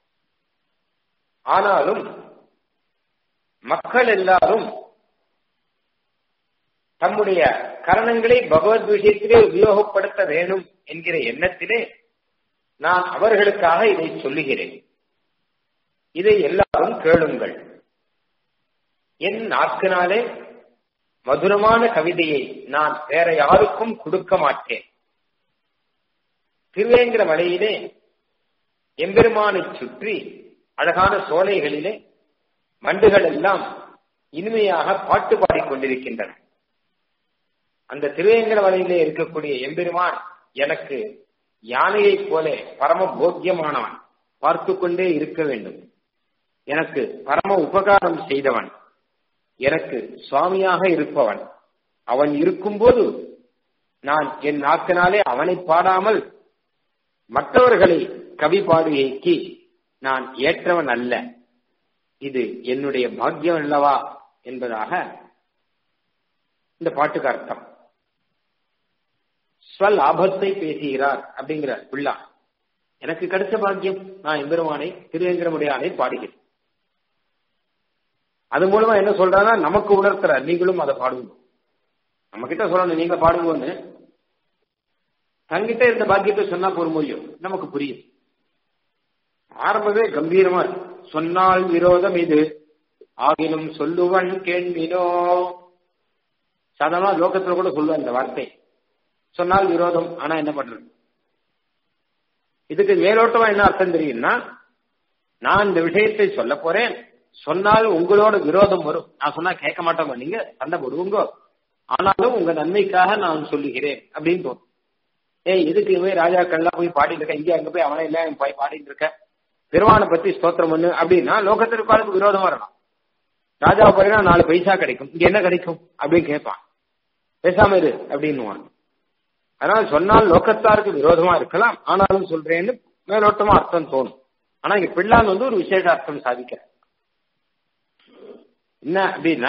[SPEAKER 1] ஆனாலும் மக்கள் எல்லாரும் தம்முடைய கரணங்களை பகவத் விஷயத்திலே உபயோகப்படுத்த வேணும் என்கிற எண்ணத்திலே நான் அவர்களுக்காக இதை சொல்லுகிறேன் இதை எல்லாரும் கேளுங்கள் என் நாக்கினாலே மதுரமான கவிதையை நான் வேற யாருக்கும் கொடுக்க மாட்டேன் திருவேங்கிற மலையிலே எம்பெருமானை சுற்றி அழகான சோலைகளிலே மண்டுகள் எல்லாம் இனிமையாக பாட்டு பாடிக்கொண்டிருக்கின்றன அந்த திருவேங்கட மலையிலே இருக்கக்கூடிய எம்பெருமான் எனக்கு யானையைப் போல பரம போக்கியமானவன் பார்த்து கொண்டே இருக்க வேண்டும் எனக்கு பரம உபகாரம் செய்தவன் எனக்கு சுவாமியாக இருப்பவன் அவன் இருக்கும்போது நான் என் நாக்கினாலே அவனை பாடாமல் மற்றவர்களை கவி பாடுகைக்கு நான் ஏற்றவன் அல்ல இது என்னுடைய பாக்கியம் அல்லவா என்பதாக இந்த பாட்டுக்கு அர்த்தம் ஸ்வலாபத்தை பேசுகிறார் அப்படிங்கிற பிள்ளா எனக்கு கிடைச்ச பாக்கியம் நான் எம்பெருமானை திருவேங்கரமுடையானை பாடுகிறேன் அது மூலமா என்ன சொல்றாங்கன்னா நமக்கு உணர்த்துற நீங்களும் அதை பாடுங்க நம்ம கிட்ட சொல்லணும் நீங்க பாடுங்கன்னு தங்கிட்ட இருந்த பாக்கியத்தை சொன்னா பொறுமொழியும் நமக்கு புரியும் ஆரம்பமே கம்பீரமா இருக்கு சொன்னால் விரோதம் இது ஆகிலும் சொல்லுவன் கேள்வினோ சாதாரண லோகத்துல கூட சொல்லுவேன் இந்த வார்த்தை சொன்னால் விரோதம் ஆனா என்ன பண்றது இதுக்கு மேலோட்டமா என்ன அர்த்தம் தெரியும்னா நான் இந்த விஷயத்தை சொல்ல போறேன் சொன்னால் உங்களோட விரோதம் வரும் நான் சொன்னா கேட்க மாட்டோம் நீங்க சண்டை போடுவீங்க ஆனாலும் உங்க நன்மைக்காக நான் சொல்லுகிறேன் அப்படின்னு தோணும் ஏய் எதுக்கு போய் ராஜாக்கள்லாம் போய் பாடிட்டு இருக்க இங்க அங்க போய் அவனை எல்லாம் போய் பாடிட்டு இருக்க பெருமானை பத்தி ஸ்தோத்திரம் பண்ணு அப்படின்னா லோகத்தில் இருப்பாருக்கு விரோதம் வரலாம் ராஜாவை போறீங்கன்னா நாலு பைசா கிடைக்கும் இங்க என்ன கிடைக்கும் அப்படின்னு கேட்பான் பேசாம இரு அப்படின்னு அதனால சொன்னால் லோகத்தாருக்கு விரோதமா இருக்கலாம் ஆனாலும் சொல்றேன்னு மேலோட்டமா அர்த்தம் தோணும் ஆனா இங்க பிள்ளான் வந்து ஒரு விசேஷ அர்த்தம் சாதிக்கிற என்ன அப்படின்னா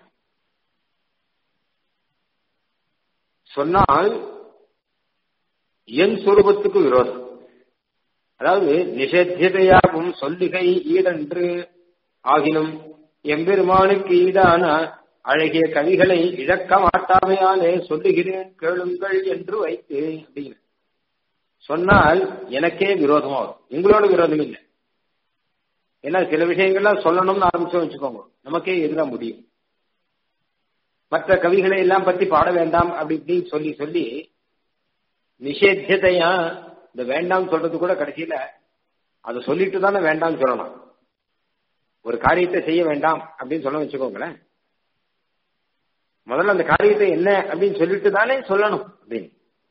[SPEAKER 1] சொன்னால் என் சுரூபத்துக்கு விரோதம் அதாவது நிஷேத்தியதையாகும் சொல்லுகை ஈடன்று ஆகினும் எம்பெருமானுக்கு ஈடான அழகிய கவிகளை இழக்க மாட்டாமையாலே சொல்லுகிறேன் கேளுங்கள் என்று வைத்து அப்படின்னு சொன்னால் எனக்கே விரோதமா வரும் உங்களோட விரோதம் இல்லை ஏன்னா சில விஷயங்கள்லாம் சொல்லணும்னு ஆரம்பிச்சோம் வச்சுக்கோங்க நமக்கே எதிர முடியும் மற்ற கவிகளை எல்லாம் பத்தி பாட வேண்டாம் அப்படி இப்படின்னு சொல்லி சொல்லி நிஷேத்தியதையா இந்த வேண்டாம் சொல்றது கூட கடைசியில அதை சொல்லிட்டு தானே வேண்டாம்னு சொல்லணும் ஒரு காரியத்தை செய்ய வேண்டாம் அப்படின்னு சொல்ல வச்சுக்கோங்களேன் முதல்ல அந்த காரியத்தை என்ன அப்படின்னு சொல்லிட்டு தானே சொல்லணும் அப்படின்னு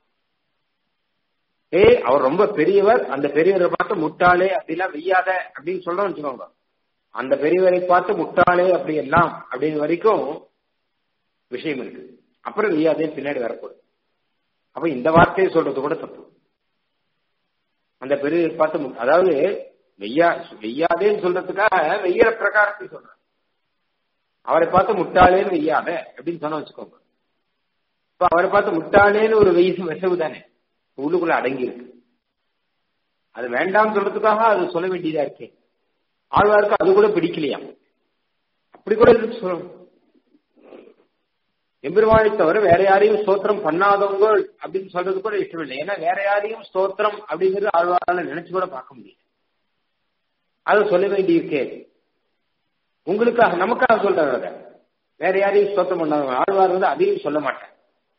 [SPEAKER 1] ஏய் அவர் ரொம்ப பெரியவர் அந்த பெரியவரை பார்த்து முட்டாளே அப்படிலாம் வெய்யாத அப்படின்னு சொல்றோம் வச்சுக்கோங்க அந்த பெரியவரை பார்த்து முட்டாளே அப்படி எல்லாம் அப்படின்னு வரைக்கும் விஷயம் இருக்கு அப்புறம் வெய்யாதே பின்னாடி வரக்கூடாது அப்ப இந்த வார்த்தையை சொல்றது கூட தப்பு அந்த பெரிய பார்த்து அதாவது வெய்யா வெய்யாதேன்னு சொல்றதுக்காக வெய்யற பிரகாரத்தை சொல்றேன் அவரை பார்த்து முட்டாளேன்னு வெய்யாத அப்படின்னு சொன்ன வச்சுக்கோங்க இப்ப அவரை பார்த்து முட்டாளேன்னு ஒரு வெய்ய விசவு தானே உள்ளுக்குள்ள அடங்கி இருக்கு அது வேண்டாம் சொல்றதுக்காக அது சொல்ல வேண்டியதா இருக்கே ஆழ்வாருக்கு அது கூட பிடிக்கலையா அப்படி கூட இருக்கு சொல்லணும் எம்பெருமானை தவிர வேற யாரையும் ஸ்தோத்திரம் பண்ணாதவங்க அப்படின்னு சொல்றது கூட இஷ்டம் இல்லை ஏன்னா வேற யாரையும் ஸ்தோத்திரம் அப்படிங்கிறது ஆழ்வாரால நினைச்சு கூட பார்க்க முடியும் அதை சொல்ல வேண்டியிருக்கே உங்களுக்காக நமக்காக சொல்றாங்க வேற யாரையும் ஸ்தோத்திரம் பண்ணாதவங்க ஆழ்வார் வந்து அதையும் சொல்ல மாட்டேன்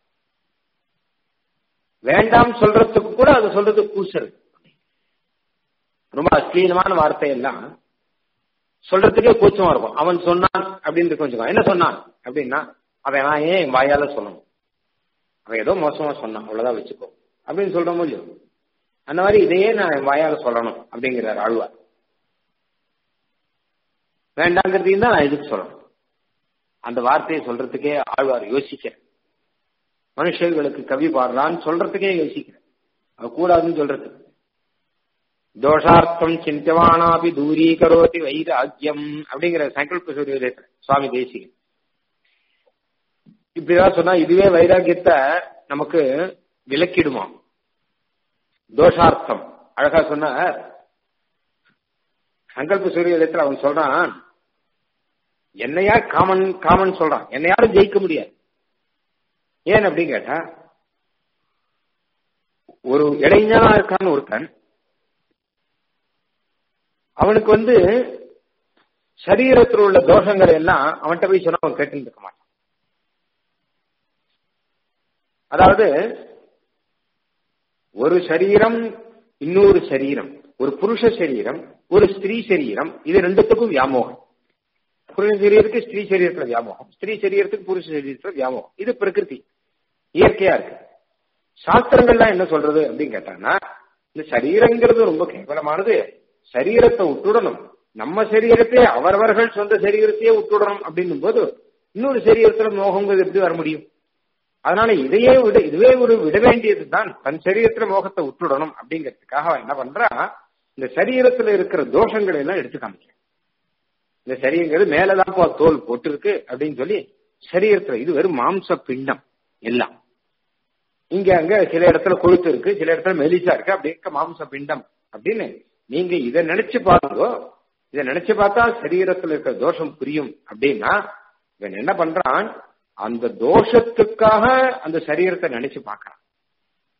[SPEAKER 1] வேண்டாம் சொல்றதுக்கு கூட அதை சொல்றது கூசுறது ரொம்ப அஸ்லீனமான வார்த்தை எல்லாம் சொல்றதுக்கே கூச்சமா இருக்கும் அவன் சொன்னான் அப்படின்னு கொஞ்சம் என்ன சொன்னான் அப்படின்னா அவன் நான் ஏன் என் வாயால சொல்லணும் அவன் ஏதோ மோசமா சொன்னான் அவ்வளவுதான் வச்சுக்கோ அப்படின்னு சொல்றோமோ இல்லையோ அந்த மாதிரி இதையே நான் என் வாயால சொல்லணும் அப்படிங்கிறார் ஆழ்வார் வேண்டாங்கிறதையும் தான் நான் எதுக்கு சொல்லணும் அந்த வார்த்தையை சொல்றதுக்கே ஆழ்வார் யோசிக்கிறேன் மனுஷர்களுக்கு கவி பாடுறான்னு சொல்றதுக்கே யோசிக்கிறேன் அது கூடாதுன்னு சொல்றது தோஷார்த்தம் சிந்தவானாபி தூரீகரோதி வைராக்கியம் அப்படிங்கிற சங்கல்ப சூரிய சுவாமி தேசிகன் இப்படிதான் சொன்னா இதுவே வைராக்கியத்தை நமக்கு விலக்கிடுமா தோஷார்த்தம் அழகா சொன்ன சங்கல்ப சூரியத்தில் அவன் சொல்றான் என்னையா காமன் காமன் சொல்றான் என்னை யாரும் ஜெயிக்க முடியாது ஏன் அப்படின்னு கேட்டா ஒரு இடைஞனா இருக்கான்னு ஒருத்தன் அவனுக்கு வந்து சரீரத்தில் உள்ள தோஷங்கள் எல்லாம் அவன்கிட்ட போய் சொன்னா அவன் கேட்டு இருக்க மாட்டான் அதாவது ஒரு சரீரம் இன்னொரு சரீரம் ஒரு புருஷ சரீரம் ஒரு ஸ்திரீ சரீரம் இது ரெண்டுத்துக்கும் வியாமோகம் புருஷ சரீரத்துக்கு ஸ்திரீ சரீரத்துல வியாமோகம் ஸ்திரீ சரீரத்துக்கு புருஷ சரீரத்துல வியாமோகம் இது பிரகிருதி இயற்கையா இருக்கு சாஸ்திரங்கள்லாம் என்ன சொல்றது அப்படின்னு கேட்டாங்கன்னா இந்த சரீரங்கிறது ரொம்ப கேவலமானது சரீரத்தை விட்டுடணும் நம்ம சரீரத்தை அவரவர்கள் சொந்த சரீரத்தையே விட்டுடணும் அப்படின்னும் போது இன்னொரு சரீரத்துல மோகங்கிறது எப்படி வர முடியும் அதனால இதையே விட இதுவே ஒரு விட வேண்டியது தான் தன் சரீரத்துல மோகத்தை விட்டுடணும் அப்படிங்கிறதுக்காக என்ன பண்றா இந்த சரீரத்துல இருக்கிற தோஷங்களை எல்லாம் எடுத்து காமிக்க இந்த சரீரங்கிறது மேலதான் தோல் போட்டிருக்கு அப்படின்னு சொல்லி சரீரத்துல இது வெறும் மாம்ச பிண்டம் எல்லாம் இங்க அங்க சில இடத்துல கொழுத்து இருக்கு சில இடத்துல மெலிசா இருக்கு அப்படி இருக்க மாம்ச பிண்டம் அப்படின்னு நீங்க இதை நினைச்சு பாருங்க இதை நினைச்சு பார்த்தா சரீரத்துல இருக்கிற தோஷம் புரியும் அப்படின்னா இவன் என்ன பண்றான் அந்த தோஷத்துக்காக அந்த சரீரத்தை நினைச்சு பார்க்கறான்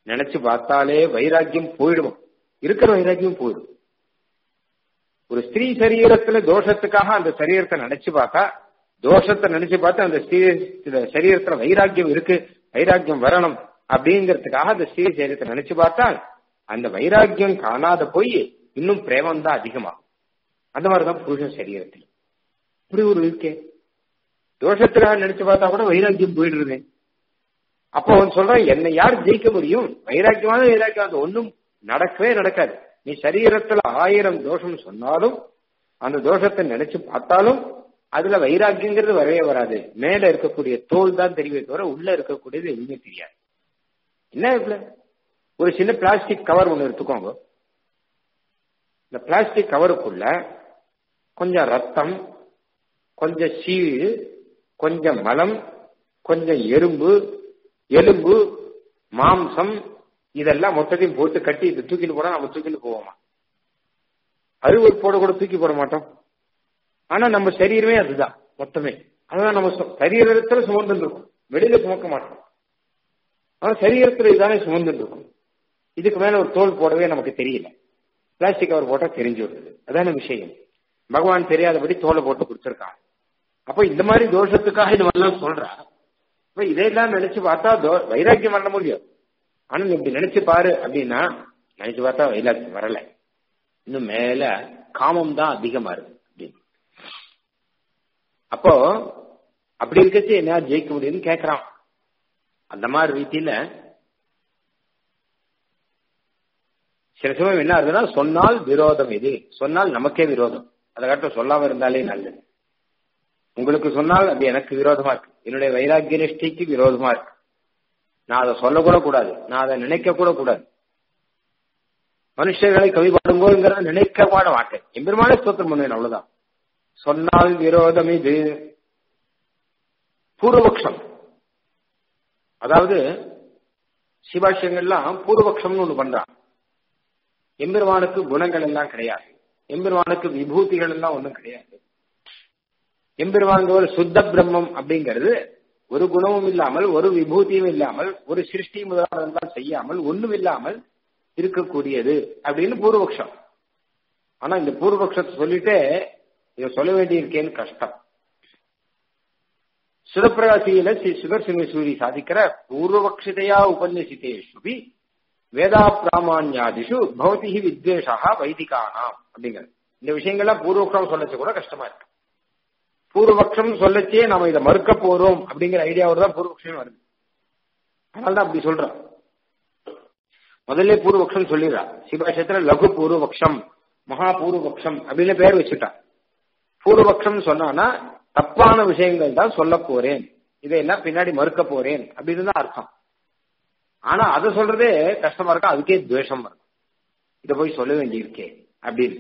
[SPEAKER 1] நினைச்சு பார்த்தாலே வைராக்கியம் போயிடும் இருக்கிற வைராக்கியம் போயிடும் ஒரு ஸ்திரீ சரீரத்துல தோஷத்துக்காக அந்த சரீரத்தை நினைச்சு பார்த்தா தோஷத்தை நினைச்சு பார்த்து அந்த ஸ்ரீ சரீரத்துல வைராக்கியம் இருக்கு வைராக்கியம் வரணும் அப்படிங்கிறதுக்காக அந்த ஸ்ரீ சரீரத்தை நினைச்சு பார்த்தால் அந்த வைராக்கியம் காணாத போய் இன்னும் பிரேமம் தான் அதிகமாகும் அந்த மாதிரிதான் புருஷன் சரீரத்தில் இப்படி ஒரு இருக்கே தோஷத்துக்காக நினைச்சு பார்த்தா கூட வைராக்கியம் போயிடுறது அப்போ அவன் சொல்றான் என்னை யார் ஜெயிக்க முடியும் வைராக்கியமான வைராக்கியம் அது ஒன்றும் நடக்கவே நடக்காது நீ சரீரத்துல ஆயிரம் தோஷம் சொன்னாலும் அந்த தோஷத்தை நினைச்சு பார்த்தாலும் அதுல வைராக்கியங்கிறது வரவே வராது மேல இருக்கக்கூடிய தோல் தான் தெரியவே தவிர உள்ள இருக்கக்கூடியது எதுவுமே தெரியாது என்ன இதுல ஒரு சின்ன பிளாஸ்டிக் கவர் ஒன்று எடுத்துக்கோங்க இந்த பிளாஸ்டிக் கவருக்குள்ள கொஞ்சம் ரத்தம் கொஞ்சம் சீழ் கொஞ்சம் மலம் கொஞ்சம் எறும்பு எலும்பு மாம்சம் இதெல்லாம் மொத்தத்தையும் போட்டு கட்டி இதை தூக்கிட்டு போனா நம்ம தூக்கிட்டு போவோமா அறுவை போட கூட தூக்கி போட மாட்டோம் ஆனா நம்ம சரீரமே அதுதான் மொத்தமே அதுதான் நம்ம சரீரத்துல சுமந்துட்டு இருக்கும் வெளியில சுமக்க மாட்டோம் ஆனா சரீரத்துல இதுதானே சுமந்துட்டு இருக்கும் இதுக்கு மேல ஒரு தோல் போடவே நமக்கு தெரியல பிளாஸ்டிக் கவர் போட்டா தெரிஞ்சு விடுறது அதான விஷயம் பகவான் தெரியாதபடி தோலை போட்டு கொடுத்துருக்கான் அப்ப இந்த மாதிரி தோஷத்துக்காக இது வரலாம் சொல்றா இப்ப இதையெல்லாம் நினைச்சு பார்த்தா வைராக்கியம் பண்ண முடியும் ஆனா நீ இப்படி நினைச்சு பாரு அப்படின்னா நினைச்சு பார்த்தா வைராக்கியம் வரல இன்னும் மேல காமம் தான் அதிகமா இருக்கு அப்படின்னு அப்போ அப்படி இருக்கச்சு என்ன ஜெயிக்க முடியும்னு கேக்குறான் அந்த மாதிரி ரீதியில சில சமயம் என்ன ஆகுதுன்னா சொன்னால் விரோதம் இது சொன்னால் நமக்கே விரோதம் அதை காட்ட சொல்லாம இருந்தாலே நல்லது உங்களுக்கு சொன்னால் அது எனக்கு விரோதமா இருக்கு என்னுடைய வைராக்கிய நிஷ்டைக்கு விரோதமா இருக்கு நான் அதை சொல்லக்கூட கூடாது நான் அதை நினைக்க கூட கூடாது மனுஷர்களை கவி பாடுங்கோங்கிறத நினைக்க பாட மாட்டேன் எம்பெருமான ஸ்தோத்திரம் பண்ணுவேன் அவ்வளவுதான் சொன்னால் விரோதம் இது பூர்வபக்ஷம் அதாவது சிவாஷியங்கள்லாம் பூர்வபக்ஷம்னு ஒண்ணு பண்றான் எம்பெருமானுக்கு குணங்கள் எல்லாம் கிடையாது எம்பெருமானுக்கு விபூதிகள் எல்லாம் ஒன்றும் கிடையாது எம்பெருமான் ஒரு சுத்த பிரம்மம் அப்படிங்கிறது ஒரு குணமும் இல்லாமல் ஒரு விபூதியும் இல்லாமல் ஒரு சிருஷ்டி முதலானதெல்லாம் செய்யாமல் ஒண்ணும் இல்லாமல் இருக்கக்கூடியது அப்படின்னு பூர்வபக்ஷம் ஆனா இந்த பூர்வபக்ஷத்தை சொல்லிட்டு இதை சொல்ல வேண்டியிருக்கேன்னு கஷ்டம் சுதப்பிரகாசியில ஸ்ரீ சுதர்சிங்க சூரி சாதிக்கிற பூர்வபக்ஷிதையா உபன்யசித்தேஷுபி வேதா பிராமான்யாதிஷு பவதி வித்வேஷா வைதிகானாம் அப்படிங்கிறது இந்த விஷயங்கள்லாம் பூர்வபக்ஷம் சொல்லச்சு கூட கஷ்டமா இருக்கு பூர்வபக்ஷம் சொல்லச்சே நாம இதை மறுக்க போறோம் அப்படிங்கிற ஐடியாவோட தான் பூர்வபக்ஷம் வருது அதனால்தான் அப்படி சொல்றான் முதல்ல பூர்வபக்ஷம் சொல்லிடுறா சிவபாஷத்துல லகு பூர்வபக்ஷம் மகா பூர்வபக்ஷம் அப்படின்னு பேர் வச்சுட்டான் பூர்வபக்ஷம் சொன்னானா தப்பான விஷயங்கள் தான் சொல்ல போறேன் இதையெல்லாம் பின்னாடி மறுக்க போறேன் அப்படின்னு தான் அர்த்தம் ஆனா அதை சொல்றதே கஷ்டமா இருக்கா அதுக்கே துவேஷம் வரும் இதை போய் சொல்ல வேண்டியிருக்கே அப்படின்னு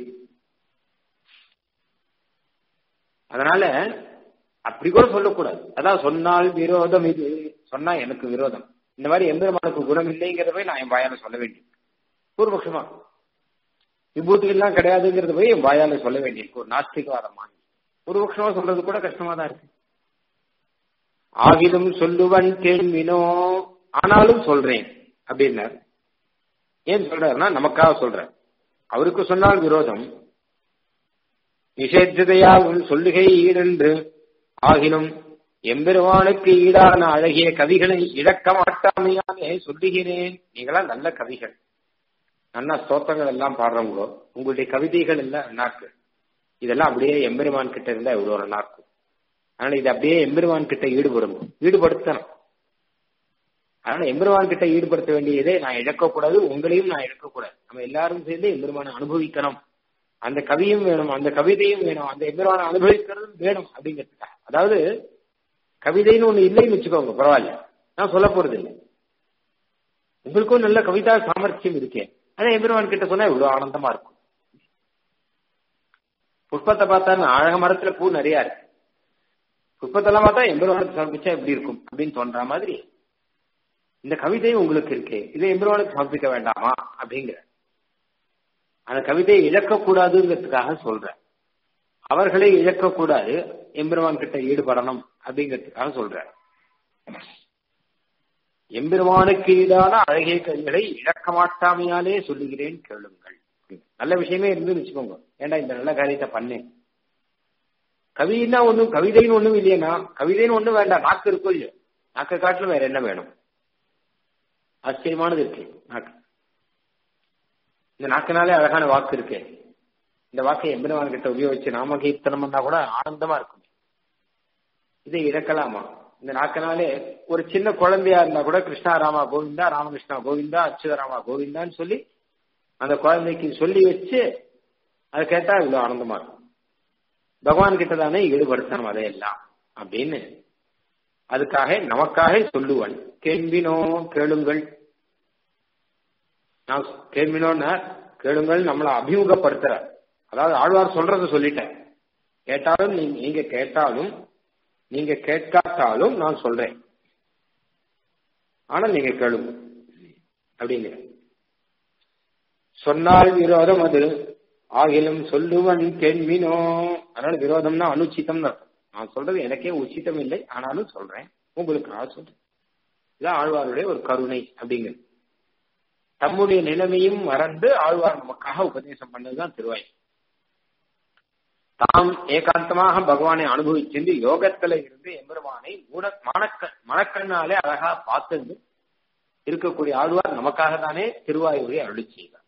[SPEAKER 1] அதனால அப்படி கூட சொல்லக்கூடாது அதான் சொன்னால் விரோதம் இது சொன்னா எனக்கு விரோதம் இந்த மாதிரி எம்பெருமானுக்கு குணம் இல்லைங்கிறத போய் நான் என் வாயால சொல்ல வேண்டியது பூர்வபக்ஷமா விபூதிகள்லாம் கிடையாதுங்கிறத போய் என் வாயால சொல்ல வேண்டியிருக்கு ஒரு நாஸ்திகவாதம் வாங்கி பூர்வபக்ஷமா சொல்றது கூட கஷ்டமா தான் இருக்கு ஆகிலும் சொல்லுவன் கேள்வினோ ஆனாலும் சொல்றேன் அப்படின்னார் ஏன் சொல்றாருன்னா நமக்காக சொல்றார் அவருக்கு சொன்னால் விரோதம் நிஷேத்ததையா உன் சொல்லுகை ஈடென்று ஆகினும் எம்பெருமானுக்கு ஈடான அழகிய கவிகளை இழக்க மாட்டாமையானே சொல்லுகிறேன் நீங்களா நல்ல கவிகள் நல்ல ஸ்தோத்திரங்கள் எல்லாம் பாடுறவங்களோ உங்களுடைய கவிதைகள் எல்லாம் நன்னாக்கு இதெல்லாம் அப்படியே எம்பெருமான் கிட்ட இருந்தா இவ்வளவு நல்லா இருக்கும் அதனால இது அப்படியே எம்பெருமான் கிட்ட ஈடுபடணும் ஈடுபடுத்தணும் அதனால எம்பெருமான் கிட்ட ஈடுபடுத்த வேண்டியதை நான் இழக்கக்கூடாது உங்களையும் நான் இழக்கக்கூடாது நம்ம எல்லாரும் சேர்ந்து எம்பெருமானை அனுபவிக்கணும் அந்த கவியும் வேணும் அந்த கவிதையும் வேணும் அந்த எம்பெருமானை அனுபவிக்கிறதும் வேணும் அப்படிங்கிறதுக்காக அதாவது கவிதைன்னு ஒண்ணு இல்லைன்னு வச்சுக்கோங்க பரவாயில்ல நான் சொல்ல போறது இல்லை உங்களுக்கும் நல்ல கவிதா சாமர்த்தியம் இருக்கேன் ஆனா எம்பெருமான் கிட்ட சொன்னா இவ்வளவு ஆனந்தமா இருக்கும் புஷ்பத்தை பார்த்தா அழக மரத்துல பூ நிறைய இருக்கு புஷ்பத்தெல்லாம் பார்த்தா எம்பெருமானுக்கு சமர்ப்பிச்சா எப்படி இருக்கும் அப்படின்னு தோன்ற மாதிரி இந்த கவிதை உங்களுக்கு இருக்கு இதை எம்பெருமானுக்கு சமர்ப்பிக்க வேண்டாமா அப்படிங்கிற அந்த கவிதையை இழக்கக்கூடாதுங்கிறதுக்காக சொல்றேன் அவர்களை இழக்கக்கூடாது எம்பெருமான் கிட்ட ஈடுபடணும் அப்படிங்கிறதுக்காக சொல்றேன் எம்பெருமானுக்கு ஈடான அழகிய கவிகளை இழக்க மாட்டாமையாலே சொல்லுகிறேன் கேளுங்கள் நல்ல விஷயமே இருந்து வச்சுக்கோங்க ஏண்டா இந்த நல்ல காரியத்தை பண்ணேன் கவின்னா ஒண்ணும் கவிதைன்னு ஒண்ணும் இல்லையேனா கவிதைன்னு ஒண்ணும் வேண்டாம் நாக்கு இருக்கோ இல்லையோ நாக்கை காட்டிலும் வேற என்ன வேணும் ஆச்சரியமானது இருக்கு நாக்கு இந்த நாக்கினாலே அழகான வாக்கு இருக்கு இந்த வாக்கை எம்பெருமான் கிட்ட உபயோகிச்சு நாம கீர்த்தனம் பண்ணா கூட ஆனந்தமா இருக்கும் இதை இழக்கலாமா இந்த நாக்கினாலே ஒரு சின்ன குழந்தையா இருந்தா கூட கிருஷ்ணா ராமா கோவிந்தா ராமகிருஷ்ணா கோவிந்தா அச்சுதராமா கோவிந்தான்னு சொல்லி அந்த குழந்தைக்கு சொல்லி வச்சு அதை கேட்டா இவ்வளவு ஆனந்தமா இருக்கும் பகவான் கிட்ட தானே ஈடுபடுத்தணும் அதையெல்லாம் அப்படின்னு அதுக்காக நமக்காக சொல்லுவன் கேள்வினோ கேளுங்கள் நான் கேள்வினோன்னா கேளுங்கள் நம்மளை அபிமுகப்படுத்துற அதாவது ஆழ்வார் சொல்றத சொல்லிட்டேன் கேட்டாலும் நீங்க கேட்டாலும் நீங்க கேட்காட்டாலும் நான் சொல்றேன் ஆனா நீங்க கேளுங்க அப்படிங்கிற சொன்னால் விரோதம் அது ஆகிலும் சொல்லுவன் கேள்வினோ அதனால விரோதம்னா அனுச்சிதம்னு அர்த்தம் நான் சொல்றது எனக்கே உச்சிதம் இல்லை ஆனாலும் சொல்றேன் உங்களுக்காக சொல்றேன் இதான் ஆழ்வாருடைய ஒரு கருணை அப்படிங்கிறது தம்முடைய நிலைமையும் மறந்து ஆழ்வார் நமக்காக உபதேசம் பண்ணதுதான் திருவாய் தாம் ஏகாந்தமாக பகவானை அனுபவிச்சிருந்து யோகத்துல இருந்து எம்பெருமானை மூட மணக்க மணக்கண்ணாலே அழகா பார்த்தது இருக்கக்கூடிய ஆழ்வார் நமக்காக தானே திருவாயூரை அருளி செய்தார்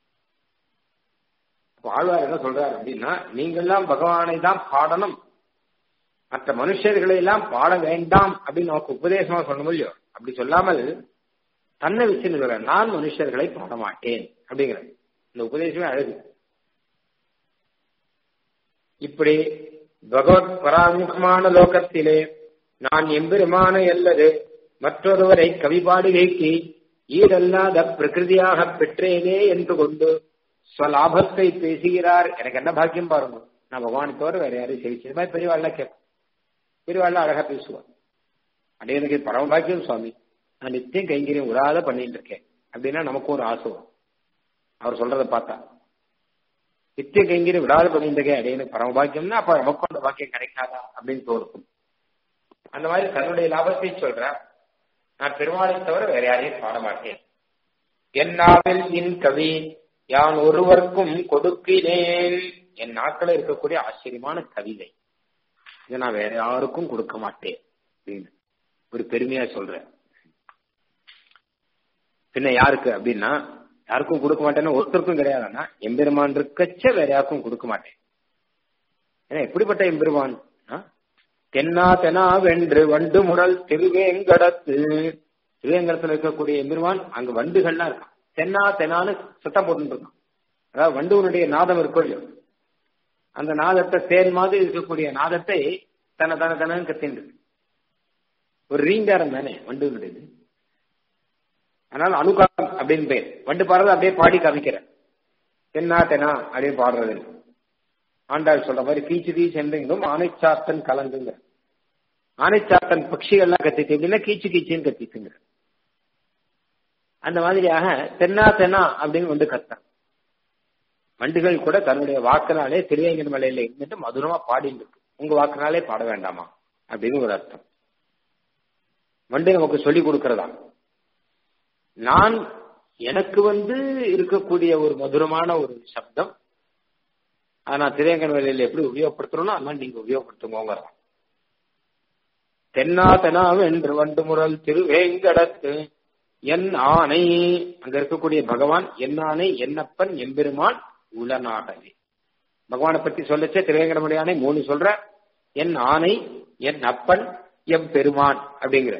[SPEAKER 1] ஆழ்வார் என்ன சொல்றாரு அப்படின்னா நீங்கள்லாம் பகவானை தான் பாடணும் மற்ற மனுஷர்களை எல்லாம் பாட வேண்டாம் அப்படின்னு நமக்கு உபதேசமா சொல்ல முடியும் அப்படி சொல்லாமல் தன்னை வச்சு நான் மனுஷர்களை பாட மாட்டேன் அப்படிங்கிற இந்த உபதேசமே அழகு இப்படி பகவத் பராமுகமான லோகத்திலே நான் எம்பெருமான அல்லது மற்றொருவரை கவிபாடுகைக்கு ஈடல்லாத பிரகிருதியாக பெற்றேனே என்று கொண்டு ஸ்வலாபத்தை பேசுகிறார் எனக்கு என்ன பாக்கியம் பாருங்க நான் பகவானை தவிர வேற யாரையும் சேவிச்சு இது மாதிரி பெரியவாள்ல கேட்பேன் பெரியவாள்ல அழகா பேசுவார் அடே எனக்கு பரம பாக்கியம் சுவாமி நான் நித்தியம் கைங்கரியம் விடாத பண்ணிட்டு இருக்கேன் அப்படின்னா நமக்கும் ஒரு ஆசை வரும் அவர் சொல்றதை பார்த்தா நித்திய கைங்கரியம் விடாத பண்ணிட்டு இருக்கேன் அடே எனக்கு பரம பாக்கியம்னா அப்ப நமக்கும் அந்த பாக்கியம் கிடைக்காதா அப்படின்னு தோணும் அந்த மாதிரி தன்னுடைய லாபத்தை சொல்றேன் நான் பெருமாளை தவிர வேற யாரையும் பாட மாட்டேன் என்னாவில் இன் கவி யான் ஒருவருக்கும் கொடுக்கிறேன் என் நாட்கள இருக்கக்கூடிய ஆச்சரியமான கவிதை இதை நான் வேற யாருக்கும் கொடுக்க மாட்டேன் அப்படின்னு ஒரு பெருமையா சொல்றேன் பின்ன யாருக்கு அப்படின்னா யாருக்கும் கொடுக்க மாட்டேன்னா ஒருத்தருக்கும் கிடையாதுன்னா எம்பெருமான் இருக்கச்ச வேற யாருக்கும் கொடுக்க மாட்டேன் ஏன்னா எப்படிப்பட்ட எம்பெருமான் தென்னா தெனா வென்று வண்டு முடல் திருவேங்கடத்து திருவேங்கடத்துல இருக்கக்கூடிய எம்பெருமான் அங்க வண்டுகள்லாம் இருக்கான் தென்னா தெனான்னு சத்தம் போட்டு இருக்கான் அதாவது வண்டுவனுடைய நாதம் இருக்கும் இல்லையோ அந்த நாதத்தை தேன் மாதிரி இருக்கக்கூடிய நாதத்தை தன தன தனன்னு கத்தின்னு ஒரு ரீங்காரம் தானே வண்டுவனுடையது அதனால அணுகாலம் அப்படின்னு பேர் வண்டு பாடுறது அப்படியே பாடி காமிக்கிற தென்னா தெனா அப்படின்னு பாடுறது ஆண்டாள் சொல்ற மாதிரி கீச்சு தீ சென்றுங்கும் ஆனைச்சாத்தன் கலந்துங்க ஆனைச்சாத்தன் பட்சிகள்லாம் கத்திட்டு எப்படின்னா கீச்சு கீச்சுன்னு கத்திட்டுங்க அந்த மாதிரியாக தென்னா தென்னா அப்படின்னு வந்து கத்தான் வண்டுகள் கூட தன்னுடைய வாக்கினாலே திருவேங்கன் மலையில இருந்துட்டு மதுரமா பாடிட்டு இருக்கு உங்க வாக்கினாலே பாட வேண்டாமா அப்படின்னு ஒரு அர்த்தம் வண்டு நமக்கு சொல்லி கொடுக்கறதா நான் எனக்கு வந்து இருக்கக்கூடிய ஒரு மதுரமான ஒரு சப்தம் அதை நான் திரையங்கன் வேலையில எப்படி உபயோகப்படுத்துறோம்னா அது மாதிரி நீங்க உபயோகப்படுத்துங்க தென்னா தெனாவு என்று வண்டு முரல் திருவேங்கடத்து என் ஆணை அங்க இருக்கக்கூடிய பகவான் என் ஆணை என்னப்பன் எம்பெருமான் உளநாடவே பகவானை பத்தி சொல்லச்சே திருவேங்கடமுடியானை மூணு சொல்ற என் ஆணை என் அப்பன் எம் பெருமான் அப்படிங்கிற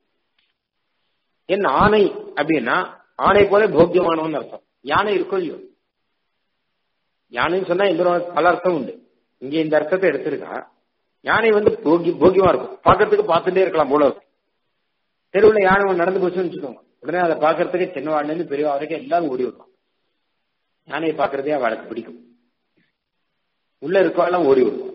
[SPEAKER 1] என் ஆணை அப்படின்னா ஆணை போல போக்கியமானவன் அர்த்தம் யானை இருக்கும் இல்லையோ யானைன்னு சொன்னா இந்த பல அர்த்தம் உண்டு இங்க இந்த அர்த்தத்தை எடுத்திருக்கா யானை வந்து போகி போகியமா இருக்கும் பார்க்கறதுக்கு பார்த்துட்டே இருக்கலாம் போல இருக்கும் தெருவில் யானை நடந்து போச்சுன்னு வச்சுக்கோங்க உடனே அதை பார்க்கறதுக்கு சின்னவாள்ல இருந்து பெரியவா வரைக்கும் எல்லாரும் ஓடி வருவாங்க யானையை பார்க்கறதே அவளுக்கு பிடிக்கும் உள்ள இருக்கவெல்லாம் ஓடி வருவான்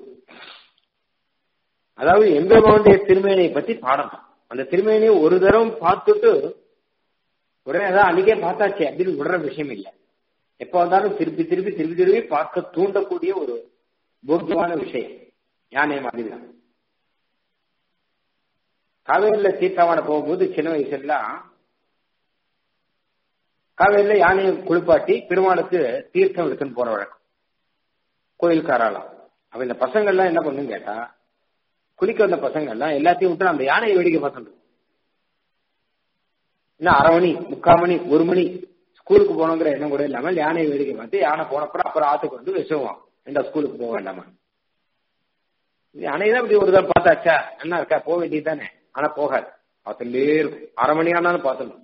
[SPEAKER 1] அதாவது எம்பெருமானுடைய திருமேனியை பத்தி பாடம் அந்த திருமேனியை ஒரு தரம் பார்த்துட்டு உடனே அதான் அன்னைக்கே பார்த்தாச்சே அப்படின்னு விடுற விஷயம் இல்லை எப்ப வந்தாலும் திருப்பி திருப்பி திருப்பி திருப்பி பார்க்க தூண்டக்கூடிய ஒரு போக்கியமான விஷயம் யானை மாதிரி தான் காவேரியில தீர்த்தாவன போகும்போது சின்ன வயசுலாம் காவேரியில யானையை குளிப்பாட்டி பெருமாளுக்கு தீர்த்தம் எடுத்துன்னு போற வழக்கம் கோயிலுக்காராலாம் அவ இந்த பசங்கள்லாம் என்ன பண்ணுன்னு கேட்டா குளிக்க வந்த பசங்கள்லாம் எல்லாத்தையும் விட்டு அந்த யானையை வேடிக்கை பார்த்துட்டு இன்னும் அரை மணி முக்கால் மணி ஒரு மணி ஸ்கூலுக்கு போகணுங்கிற எண்ணம் கூட இல்லாமல் யானையை வேடிக்கை பார்த்து யானை போனப்புறம் அப்புறம் ஆத்துக்கு வந்து விசுவான் இந்த ஸ்கூலுக்கு போக வேண்டாமா யானை தான் இப்படி ஒரு தான் பார்த்தாச்சா என்ன இருக்கா போக வேண்டியது தானே ஆனா போகாது பார்த்துட்டே இருக்கும் அரை மணி ஆனாலும் பார்த்துடணும்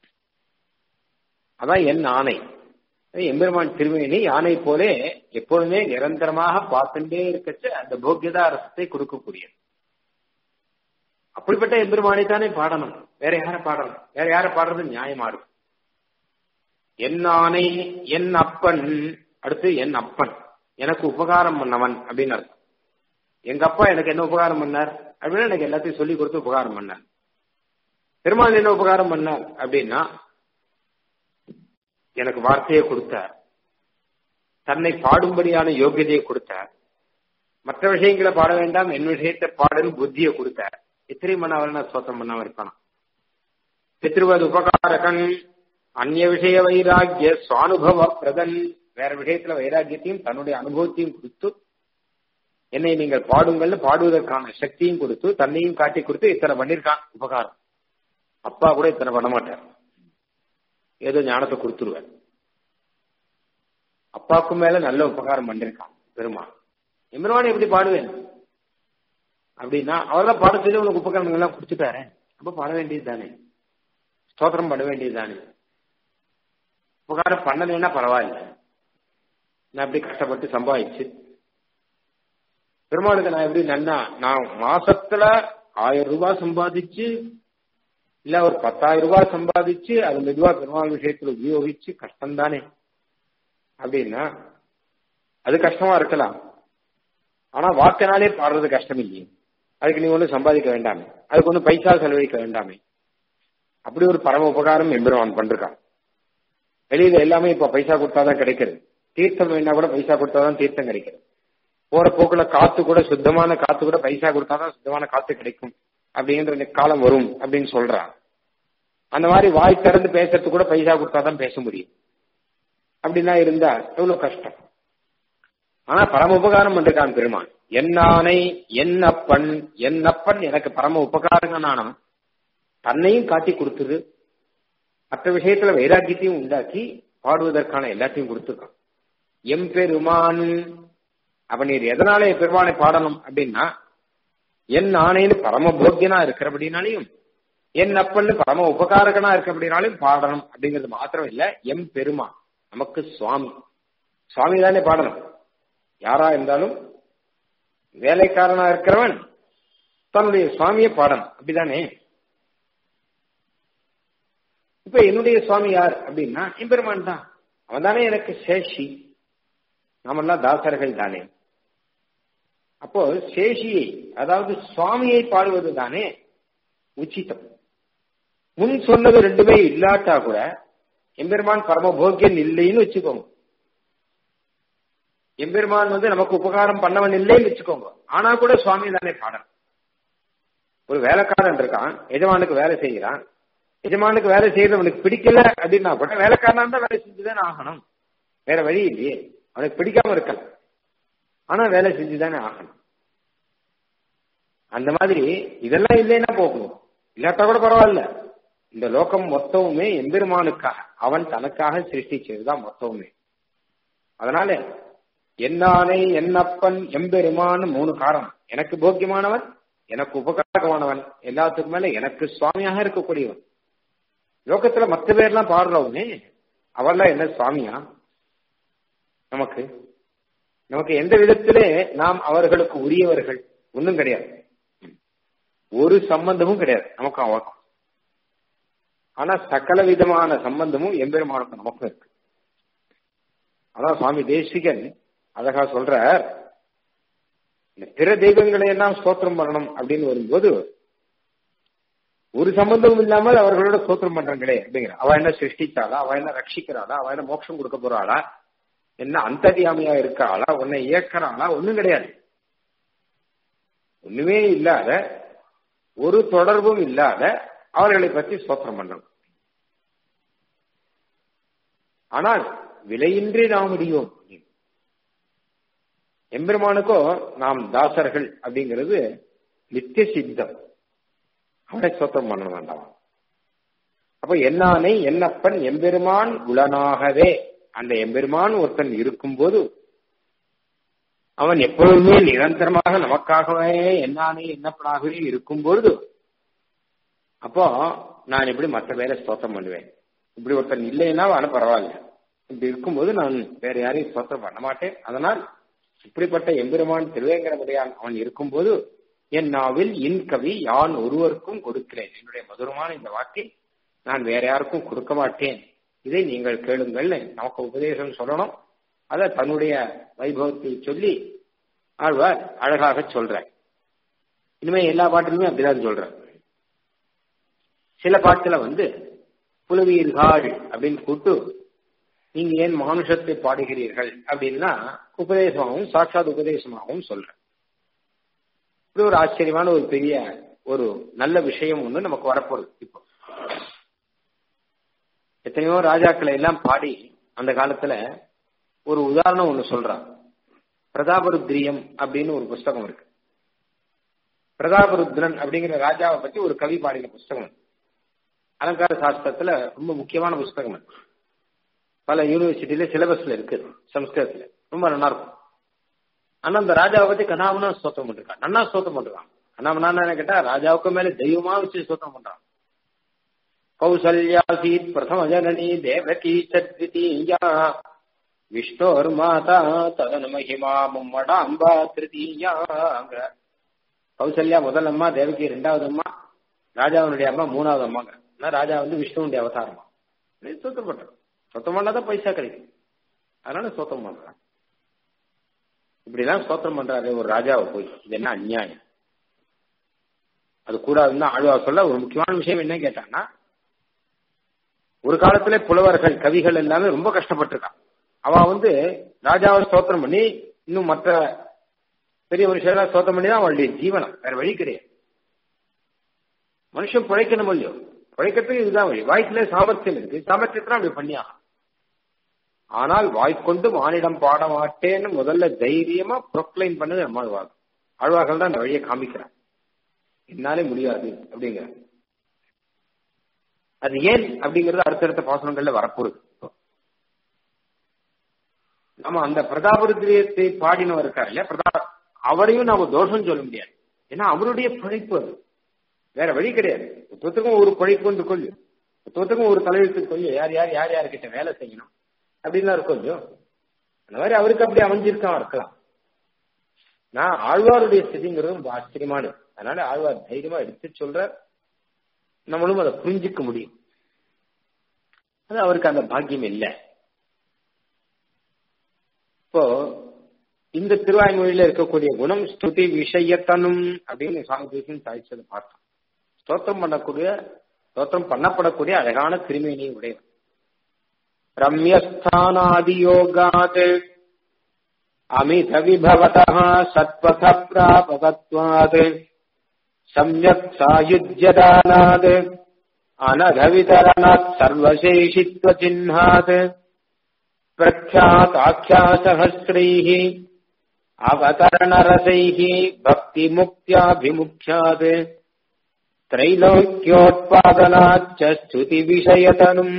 [SPEAKER 1] அதான் என் ஆணை எம்பெருமான் திருமேனி யானை போலே எப்பொழுதுமே நிரந்தரமாக பார்த்துட்டே இருக்கச்சு அந்த போக்கியதா ரசத்தை கொடுக்கக்கூடியது அப்படிப்பட்ட எம்பெருமானை தானே பாடணும் வேற யாரை பாடணும் வேற யாரை பாடுறது நியாயமா இருக்கும் என் ஆணை என் அப்பன் அடுத்து என் அப்பன் எனக்கு உபகாரம் பண்ணவன் அப்படின்னு அர்த்தம் எங்க அப்பா எனக்கு என்ன உபகாரம் பண்ணார் அப்படின்னா எனக்கு எல்லாத்தையும் சொல்லி கொடுத்து உபகாரம் பண்ணார் பெருமாள் என்ன உபகாரம் பண்ணார் அப்படின்னா எனக்கு வார்த்தையை கொடுத்தார் தன்னை பாடும்படியான யோகியதையை கொடுத்தார் மற்ற விஷயங்களை பாட வேண்டாம் என் விஷயத்தை பாடல் புத்தியை கொடுத்தார் இத்திரையும் பண்ண அவரை சோத்தம் பண்ணாம இருப்பானா பித்ருவது உபகாரகன் அந்நிய விஷய வைராகிய சுவானுபவ பிரதன் வேற விஷயத்துல வைராக்கியத்தையும் தன்னுடைய அனுபவத்தையும் கொடுத்து என்னை நீங்கள் பாடுங்கள்னு பாடுவதற்கான சக்தியும் கொடுத்து தன்னையும் காட்டி கொடுத்து இத்தனை பண்ணிருக்கான் உபகாரம் அப்பா கூட இத்தனை பண்ண மாட்டார் ஏதோ ஞானத்தை கொடுத்துருவார் அப்பாவுக்கும் மேல நல்ல உபகாரம் பண்ணிருக்கான் பெருமாள் எம்பெருமான் எப்படி பாடுவேன் அப்படின்னா அவர்தான் பாட சொல்லி உனக்கு உபகரணங்கள் எல்லாம் கொடுத்துட்டாரு அப்ப பாட வேண்டியது தானே ஸ்தோத்திரம் பண்ண வேண்டியது தானே உபகாரம் பண்ணலைன்னா பரவாயில்ல நான் எப்படி கஷ்டப்பட்டு சம்பாதிச்சு பெருமாளுக்கு நான் எப்படி நன்னா நான் மாசத்துல ஆயிரம் ரூபாய் சம்பாதிச்சு இல்ல ஒரு பத்தாயிரம் ரூபாய் சம்பாதிச்சு அது மெதுவா பெருமாள் விஷயத்துல உபயோகிச்சு கஷ்டம் தானே அப்படின்னா அது கஷ்டமா இருக்கலாம் ஆனா வாக்கினாலே பாடுறது கஷ்டம் இல்லையே அதுக்கு நீ ஒன்றும் சம்பாதிக்க வேண்டாமே அதுக்கு ஒன்றும் பைசா செலவழிக்க வேண்டாமே அப்படி ஒரு பரம உபகாரம் எம்பெருமான் பண்றான் வெளியில எல்லாமே இப்ப பைசா கொடுத்தாதான் கிடைக்கிறது தீர்த்தம் வேணா கூட பைசா கொடுத்தாதான் தீர்த்தம் கிடைக்கிறது போற போக்குல காத்து கூட சுத்தமான காத்து கூட பைசா கொடுத்தாதான் சுத்தமான காத்து கிடைக்கும் அப்படின்ற காலம் வரும் அப்படின்னு சொல்றான் அந்த மாதிரி வாய் திறந்து பேசுறது கூட பைசா கொடுத்தாதான் பேச முடியும் அப்படின்னா இருந்தா எவ்வளவு கஷ்டம் ஆனா பரம உபகாரம் பண்றான் பெருமான் என்னானை என்னப்பன் என்னப்பன் எனக்கு பரம உபகாரங்கனானவன் தன்னையும் காட்டி கொடுத்தது மற்ற விஷயத்துல வைராக்கியத்தையும் உண்டாக்கி பாடுவதற்கான எல்லாத்தையும் கொடுத்துருக்கான் எம்பெருமான் அப்ப நீர் எதனால பெருமானை பாடணும் அப்படின்னா என் ஆணைன்னு பரம போக்கியனா இருக்கிறபடினாலையும் என் அப்பன்னு பரம உபகாரகனா இருக்கிறபடினாலையும் பாடணும் அப்படிங்கிறது மாத்திரம் இல்ல எம் பெருமா நமக்கு சுவாமி சுவாமி தானே பாடணும் யாரா இருந்தாலும் வேலைக்காரனா இருக்கிறவன் தன்னுடைய சுவாமியை பாடணும் அப்படிதானே இப்ப என்னுடைய சுவாமி யார் அப்படின்னா எம்பெருமான் தான் அவன் தானே எனக்கு சேஷி நாமெல்லாம் தாசர்கள் தானே அப்போ சேஷியை அதாவது சுவாமியை பாடுவது தானே உச்சிதம் முன் சொன்னது ரெண்டுமே இல்லாட்டா கூட எம்பெருமான் பரமபோக்கியன் இல்லைன்னு வச்சுக்கோங்க எம்பெருமான் வந்து நமக்கு உபகாரம் பண்ணவன் இல்லைன்னு வச்சுக்கோங்க ஆனா கூட சுவாமி தானே பாடணும் ஒரு வேலைக்காரன் இருக்கான் எஜமானுக்கு வேலை செய்கிறான் எஜமானுக்கு வேலை செய்யறவனுக்கு பிடிக்கல அப்படின்னா கூட வேலைக்காரனா இருந்தா வேலை செஞ்சுதானே ஆகணும் வேற வழி இல்லையே அவனுக்கு பிடிக்காம இருக்கலாம் ஆனா வேலை செஞ்சுதானே ஆகணும் அந்த மாதிரி இதெல்லாம் இல்லைன்னா போகணும் இல்லாட்டா கூட பரவாயில்ல இந்த லோகம் மொத்தமுமே எம்பெருமானுக்காக அவன் தனக்காக சிருஷ்டிச்சதுதான் மொத்தமுமே அதனால என்னானே என்னப்பன் எம்பெருமான் மூணு காரணம் எனக்கு போக்கியமானவன் எனக்கு உபகாரமானவன் எல்லாத்துக்கும் மேல எனக்கு சுவாமியாக இருக்கக்கூடியவன் லோகத்துல மற்ற பேர்லாம் பாடுறவனே அவெல்லாம் என்ன சுவாமியா நமக்கு நமக்கு எந்த விதத்திலே நாம் அவர்களுக்கு உரியவர்கள் ஒன்றும் கிடையாது ஒரு சம்பந்தமும் கிடையாது நமக்கு அவருக்கும் ஆனா சகல விதமான சம்பந்தமும் எம்பெருமானுக்கும் நமக்கும் இருக்கு அதான் சுவாமி தேசிகன் அழகா சொல்ற இந்த பிற தெய்வங்களை எல்லாம் ஸ்தோத்திரம் பண்ணணும் அப்படின்னு வரும்போது ஒரு சம்பந்தமும் இல்லாமல் அவர்களோட ஸ்தோத்திரம் பண்றாங்களே அப்படிங்கிற அவ என்ன சிருஷ்டிச்சாளா அவ என்ன ரட்சிக்கிறாளா அவ என்ன மோட்சம் கொடுக்க போறாளா என்ன அந்தரியாமையா இருக்காளா உன்னை இயக்கிறாளா ஒண்ணும் கிடையாது ஒண்ணுமே இல்லாத ஒரு தொடர்பும் இல்லாத அவர்களை பற்றி ஸ்தோத்திரம் பண்ணணும் ஆனால் விலையின்றி நாம் முடியும் எம்பெருமானுக்கோ நாம் தாசர்கள் அப்படிங்கிறது நித்திய சித்தம் அவனை ஸ்தோத்திரம் பண்ண வேண்டாம் அப்ப என்னானை என்னப்பன் எம்பெருமான் உளனாகவே அந்த எம்பெருமான் ஒருத்தன் இருக்கும்போது அவன் எப்பொழுதுமே நிரந்தரமாக நமக்காகவே என்னானே என்னப்படாகவே இருக்கும்பொழுது அப்போ நான் எப்படி மற்ற பேரை ஸ்தோத்திரம் பண்ணுவேன் இப்படி ஒருத்தன் இல்லைன்னா அவன பரவாயில்ல இப்படி இருக்கும்போது நான் வேற யாரையும் ஸ்தோத்திரம் பண்ண மாட்டேன் அதனால் இப்படிப்பட்ட எம்பெருமான் திருவேங்கரமுடையான் அவன் இருக்கும்போது என் நாவில் இன் கவி யான் ஒருவருக்கும் கொடுக்கிறேன் என்னுடைய மதுரமான இந்த வாக்கை நான் வேற யாருக்கும் கொடுக்க மாட்டேன் இதை நீங்கள் கேளுங்கள் நமக்கு உபதேசம் சொல்லணும் அத தன்னுடைய வைபவத்தை சொல்லி ஆழ்வார் அழகாக சொல்றேன் இனிமே எல்லா பாட்டிலுமே அப்படிதான் சொல்றேன் சில பாட்டுல வந்து புலவீர்கள் அப்படின்னு கூட்டு நீங்க ஏன் மானுஷத்தை பாடுகிறீர்கள் அப்படின்னா உபதேசமாகவும் சாட்சாத் உபதேசமாகவும் சொல்றேன் இப்படி ஒரு ஆச்சரியமான ஒரு பெரிய ஒரு நல்ல விஷயம் ஒண்ணு நமக்கு வரப்போகுது இப்போ எத்தனையோ ராஜாக்களை எல்லாம் பாடி அந்த காலத்துல ஒரு உதாரணம் ஒண்ணு சொல்றான் பிரதாபருத்ரியம் அப்படின்னு ஒரு புஸ்தகம் இருக்கு பிரதாபருத்ரன் அப்படிங்கிற ராஜாவை பத்தி ஒரு கவி பாடின புஸ்தகம் அலங்கார சாஸ்திரத்துல ரொம்ப முக்கியமான புஸ்தகம் அது பல யூனிவர்சிட்டியில சிலபஸ்ல இருக்கு சம்ஸ்கிருதத்துல ரொம்ப நல்லா இருக்கும் ஆனா அந்த ராஜாவை பத்தி கதாமனா ஸ்தோத்திரம் பண்ணிருக்கான் நன்னா ஸ்தோத்திரம் பண்ணிருக்கான் கதாமனா என்ன கேட்டா ராஜாவுக்கு மேல தெய்வமா வச்சு ஸ்தோத்திரம் பண்றான் கௌசல்யாசீத் பிரதம ஜனனி தேவகி சத்விதீயா விஷ்ணோர் மாதா ததன மகிமா மும்மடாம்பா திருத்தீயாங்க கௌசல்யா முதல் அம்மா தேவகி ரெண்டாவது அம்மா ராஜாவுடைய அம்மா மூணாவது அம்மாங்க ராஜா வந்து விஷ்ணுவுடைய அவதாரமா சுத்தம் பண்றான் சுத்தம் பண்ணாதான் பைசா கிடைக்கும் அதனால சோத்திரம் பண்றான் இப்படிலாம் ஸ்தோத்திரம் பண்றாரு ஒரு ராஜாவை போய் இது என்ன அநியாயம் அது கூடாதுன்னு ஆழ்வா சொல்ல ஒரு முக்கியமான விஷயம் என்ன கேட்டான்னா ஒரு காலத்துல புலவர்கள் கவிகள் எல்லாமே ரொம்ப கஷ்டப்பட்டிருக்கான் அவ வந்து ராஜாவை ஸ்தோத்திரம் பண்ணி இன்னும் மற்ற பெரிய மனுஷெல்லாம் ஸ்தோத்திரம் பண்ணி தான் அவளுடைய ஜீவனம் வேற வழி கிடையாது மனுஷன் பிழைக்கணும் இல்லையோ பிழைக்கிறதுக்கு இதுதான் வழி வாய்க்குல சாமர்த்தியம் இருக்கு சாமர்த்தியத்தான் அப்படி பண்ணியாகும் ஆனால் வாய்க்கொண்டு மானிடம் பாட மாட்டேன்னு முதல்ல தைரியமா ப்ரொக்ளைன் பண்ணது நம்மாழ்வார் ஆழ்வார்கள் தான் அந்த வழியை காமிக்கிறார் என்னாலே முடியாது அப்படிங்கிற அது ஏன் அப்படிங்கிறது அடுத்தடுத்த பாசனங்கள்ல வரப்போகுது நம்ம அந்த பிரதாபருத்திரியத்தை பாடினவர் இருக்கார் இல்லையா பிரதா அவரையும் நாம தோஷம் சொல்ல முடியாது ஏன்னா அவருடைய பழைப்பு அது வேற வழி கிடையாது புத்தகத்துக்கும் ஒரு பழைப்பு கொள்ளு புத்தகத்துக்கும் ஒரு தலையெழுத்து கொள்ளு யார் யார் யார் யாருக்கிட்ட வேலை செய்யணும் அப்படின்லாம் இருக்கும் இல்லையோ அந்த மாதிரி அவருக்கு அப்படி அமைஞ்சிருக்கான் இருக்கலாம் நான் ஆழ்வாருடைய ஸ்திதிங்கிறது ரொம்ப ஆச்சரியமானது அதனால ஆழ்வார் தைரியமா எடுத்து சொல்ற நம்மளும் அதை புரிஞ்சிக்க முடியும் அது அவருக்கு அந்த பாக்கியம் இல்லை இப்போ இந்த திருவாய்மொழியில இருக்கக்கூடிய குணம் ஸ்துதி விஷயத்தனும் அப்படின்னு சுவாமி தேசியம் சாதிச்சதை பார்த்தோம் ஸ்தோத்திரம் பண்ணக்கூடிய ஸ்தோத்திரம் பண்ணப்படக்கூடிய அழகான திருமேனியை உடையவன் रम्यस्थानादियोगात् अमितविभवतः सत्पथप्रापकत्वात् सम्यक् सायुज्यदानात् अनघवितरणात् सर्वशेषित्वचिह्नात् प्रख्याताख्यासहस्रैः अवतरणरसैः भक्तिमुक्त्याभिमुख्यात् त्रैलोक्योत्पादनाच्च स्तुतिविषयतनुम्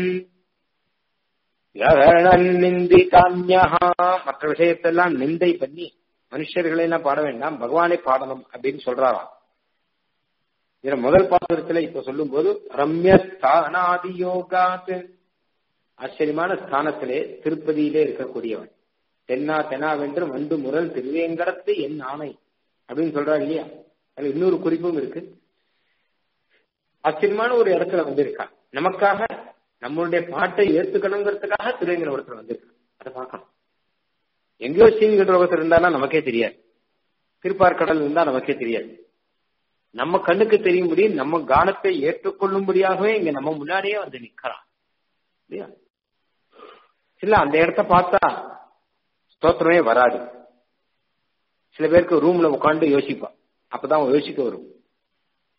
[SPEAKER 1] நிந்திதான்யா மற்ற விஷயத்தெல்லாம் நிந்தை பண்ணி மனுஷர்களை எல்லாம் பாட வேண்டாம் பகவானை பாடணும் அப்படின்னு சொல்றாராம் இதுல முதல் பாசுரத்துல இப்ப சொல்லும் போது ரம்ய ஸ்தானாதி யோகாத் ஆச்சரியமான ஸ்தானத்திலே திருப்பதியிலே இருக்கக்கூடியவன் தென்னா தெனாவென்று வந்து முரல் திருவேங்கடத்து என் ஆணை அப்படின்னு சொல்றாரு இல்லையா அதுல இன்னொரு குறிப்பும் இருக்கு ஆச்சரியமான ஒரு இடத்துல வந்திருக்கான் நமக்காக நம்மளுடைய பாட்டை ஏத்துக்கணுங்கிறதுக்காக திருவேங்கட ஒருத்தர் வந்திருக்கு அதை பார்க்கணும் எங்கேயோ சீனிகட்ட ஒருத்தர் இருந்தாலும் நமக்கே தெரியாது திருப்பார்கடல் இருந்தா நமக்கே தெரியாது நம்ம கண்ணுக்கு தெரியும்படி நம்ம கானத்தை ஏற்றுக்கொள்ளும்படியாகவே இங்க நம்ம முன்னாடியே வந்து நிக்கிறான் இல்லையா இல்ல அந்த இடத்த பார்த்தா ஸ்தோத்திரமே வராது சில பேருக்கு ரூம்ல உட்காந்து யோசிப்பான் அப்பதான் யோசிக்க வரும்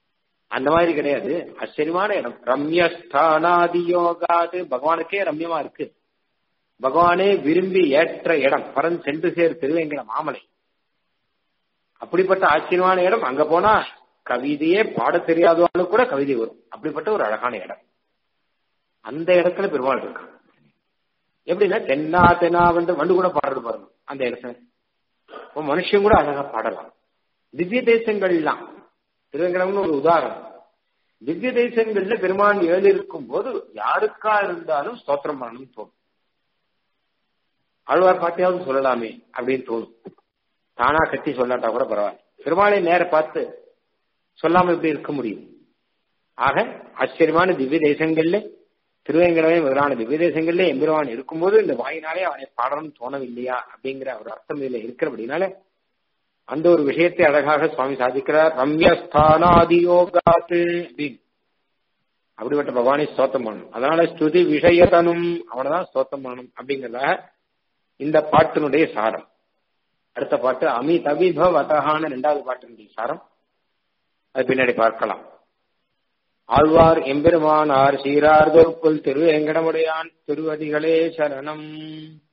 [SPEAKER 1] அந்த மாதிரி கிடையாது ஆச்சரியமான இடம் ரம்யஸ்தானாதி யோகாது பகவானுக்கே ரம்யமா இருக்கு பகவானே விரும்பி ஏற்ற இடம் பரன் சென்று சேர் திருவேங்கட மாமலை அப்படிப்பட்ட ஆச்சரியமான இடம் அங்க போனா கவிதையே பாட தெரியாதவனுக்கு கூட கவிதை வரும் அப்படிப்பட்ட ஒரு அழகான இடம் அந்த இடத்துல பெருமாள் இருக்கான் எப்படின்னா தென்னா தென்னா வந்து வண்டு கூட பாடுறது பாருங்க அந்த இடத்துல இப்போ மனுஷன் கூட அழகா பாடலாம் திவ்ய தேசங்கள்லாம் திருவேங்கடம்னு ஒரு உதாரணம் திவ்ய தேசங்கள்ல பெருமான் ஏழு இருக்கும் போது யாருக்கா இருந்தாலும் ஸ்தோத்திரம் பண்ணணும்னு தோணும் ஆழ்வார் பாட்டியாவது சொல்லலாமே அப்படின்னு தோணும் தானா கட்டி சொல்லாட்டா கூட பரவாயில்ல பெருமாளை நேர பார்த்து சொல்லாம எப்படி இருக்க முடியும் ஆக ஆச்சரியமான திவ்ய தேசங்கள்ல திருவேங்கடமே முதலான திவ்ய தேசங்கள்ல எம்பெருமான் இருக்கும்போது இந்த வாயினாலே அவனை பாடணும்னு தோணவில்லையா அப்படிங்கிற ஒரு அர்த்தம் இதுல இருக்கிறபடினால அந்த ஒரு விஷயத்தை அழகாக சுவாமி சாதிக்கிறார் ரம்யஸ்தானாதியோகாத்து அப்படின்னு அப்படிப்பட்ட பகவானை ஸ்தோத்தம் பண்ணணும் அதனால ஸ்துதி விஷயத்தனும் அவனைதான் ஸ்தோத்தம் பண்ணணும் அப்படிங்கிறதாக இந்த பாட்டினுடைய சாரம் அடுத்த பாட்டு அமித் அபிபவதகான ரெண்டாவது பாட்டினுடைய சாரம் அது பின்னாடி பார்க்கலாம் ஆழ்வார் எம்பெருமானார் சீரார் தொகுப்புள் திரு எங்கடமுடையான் திருவடிகளே சரணம்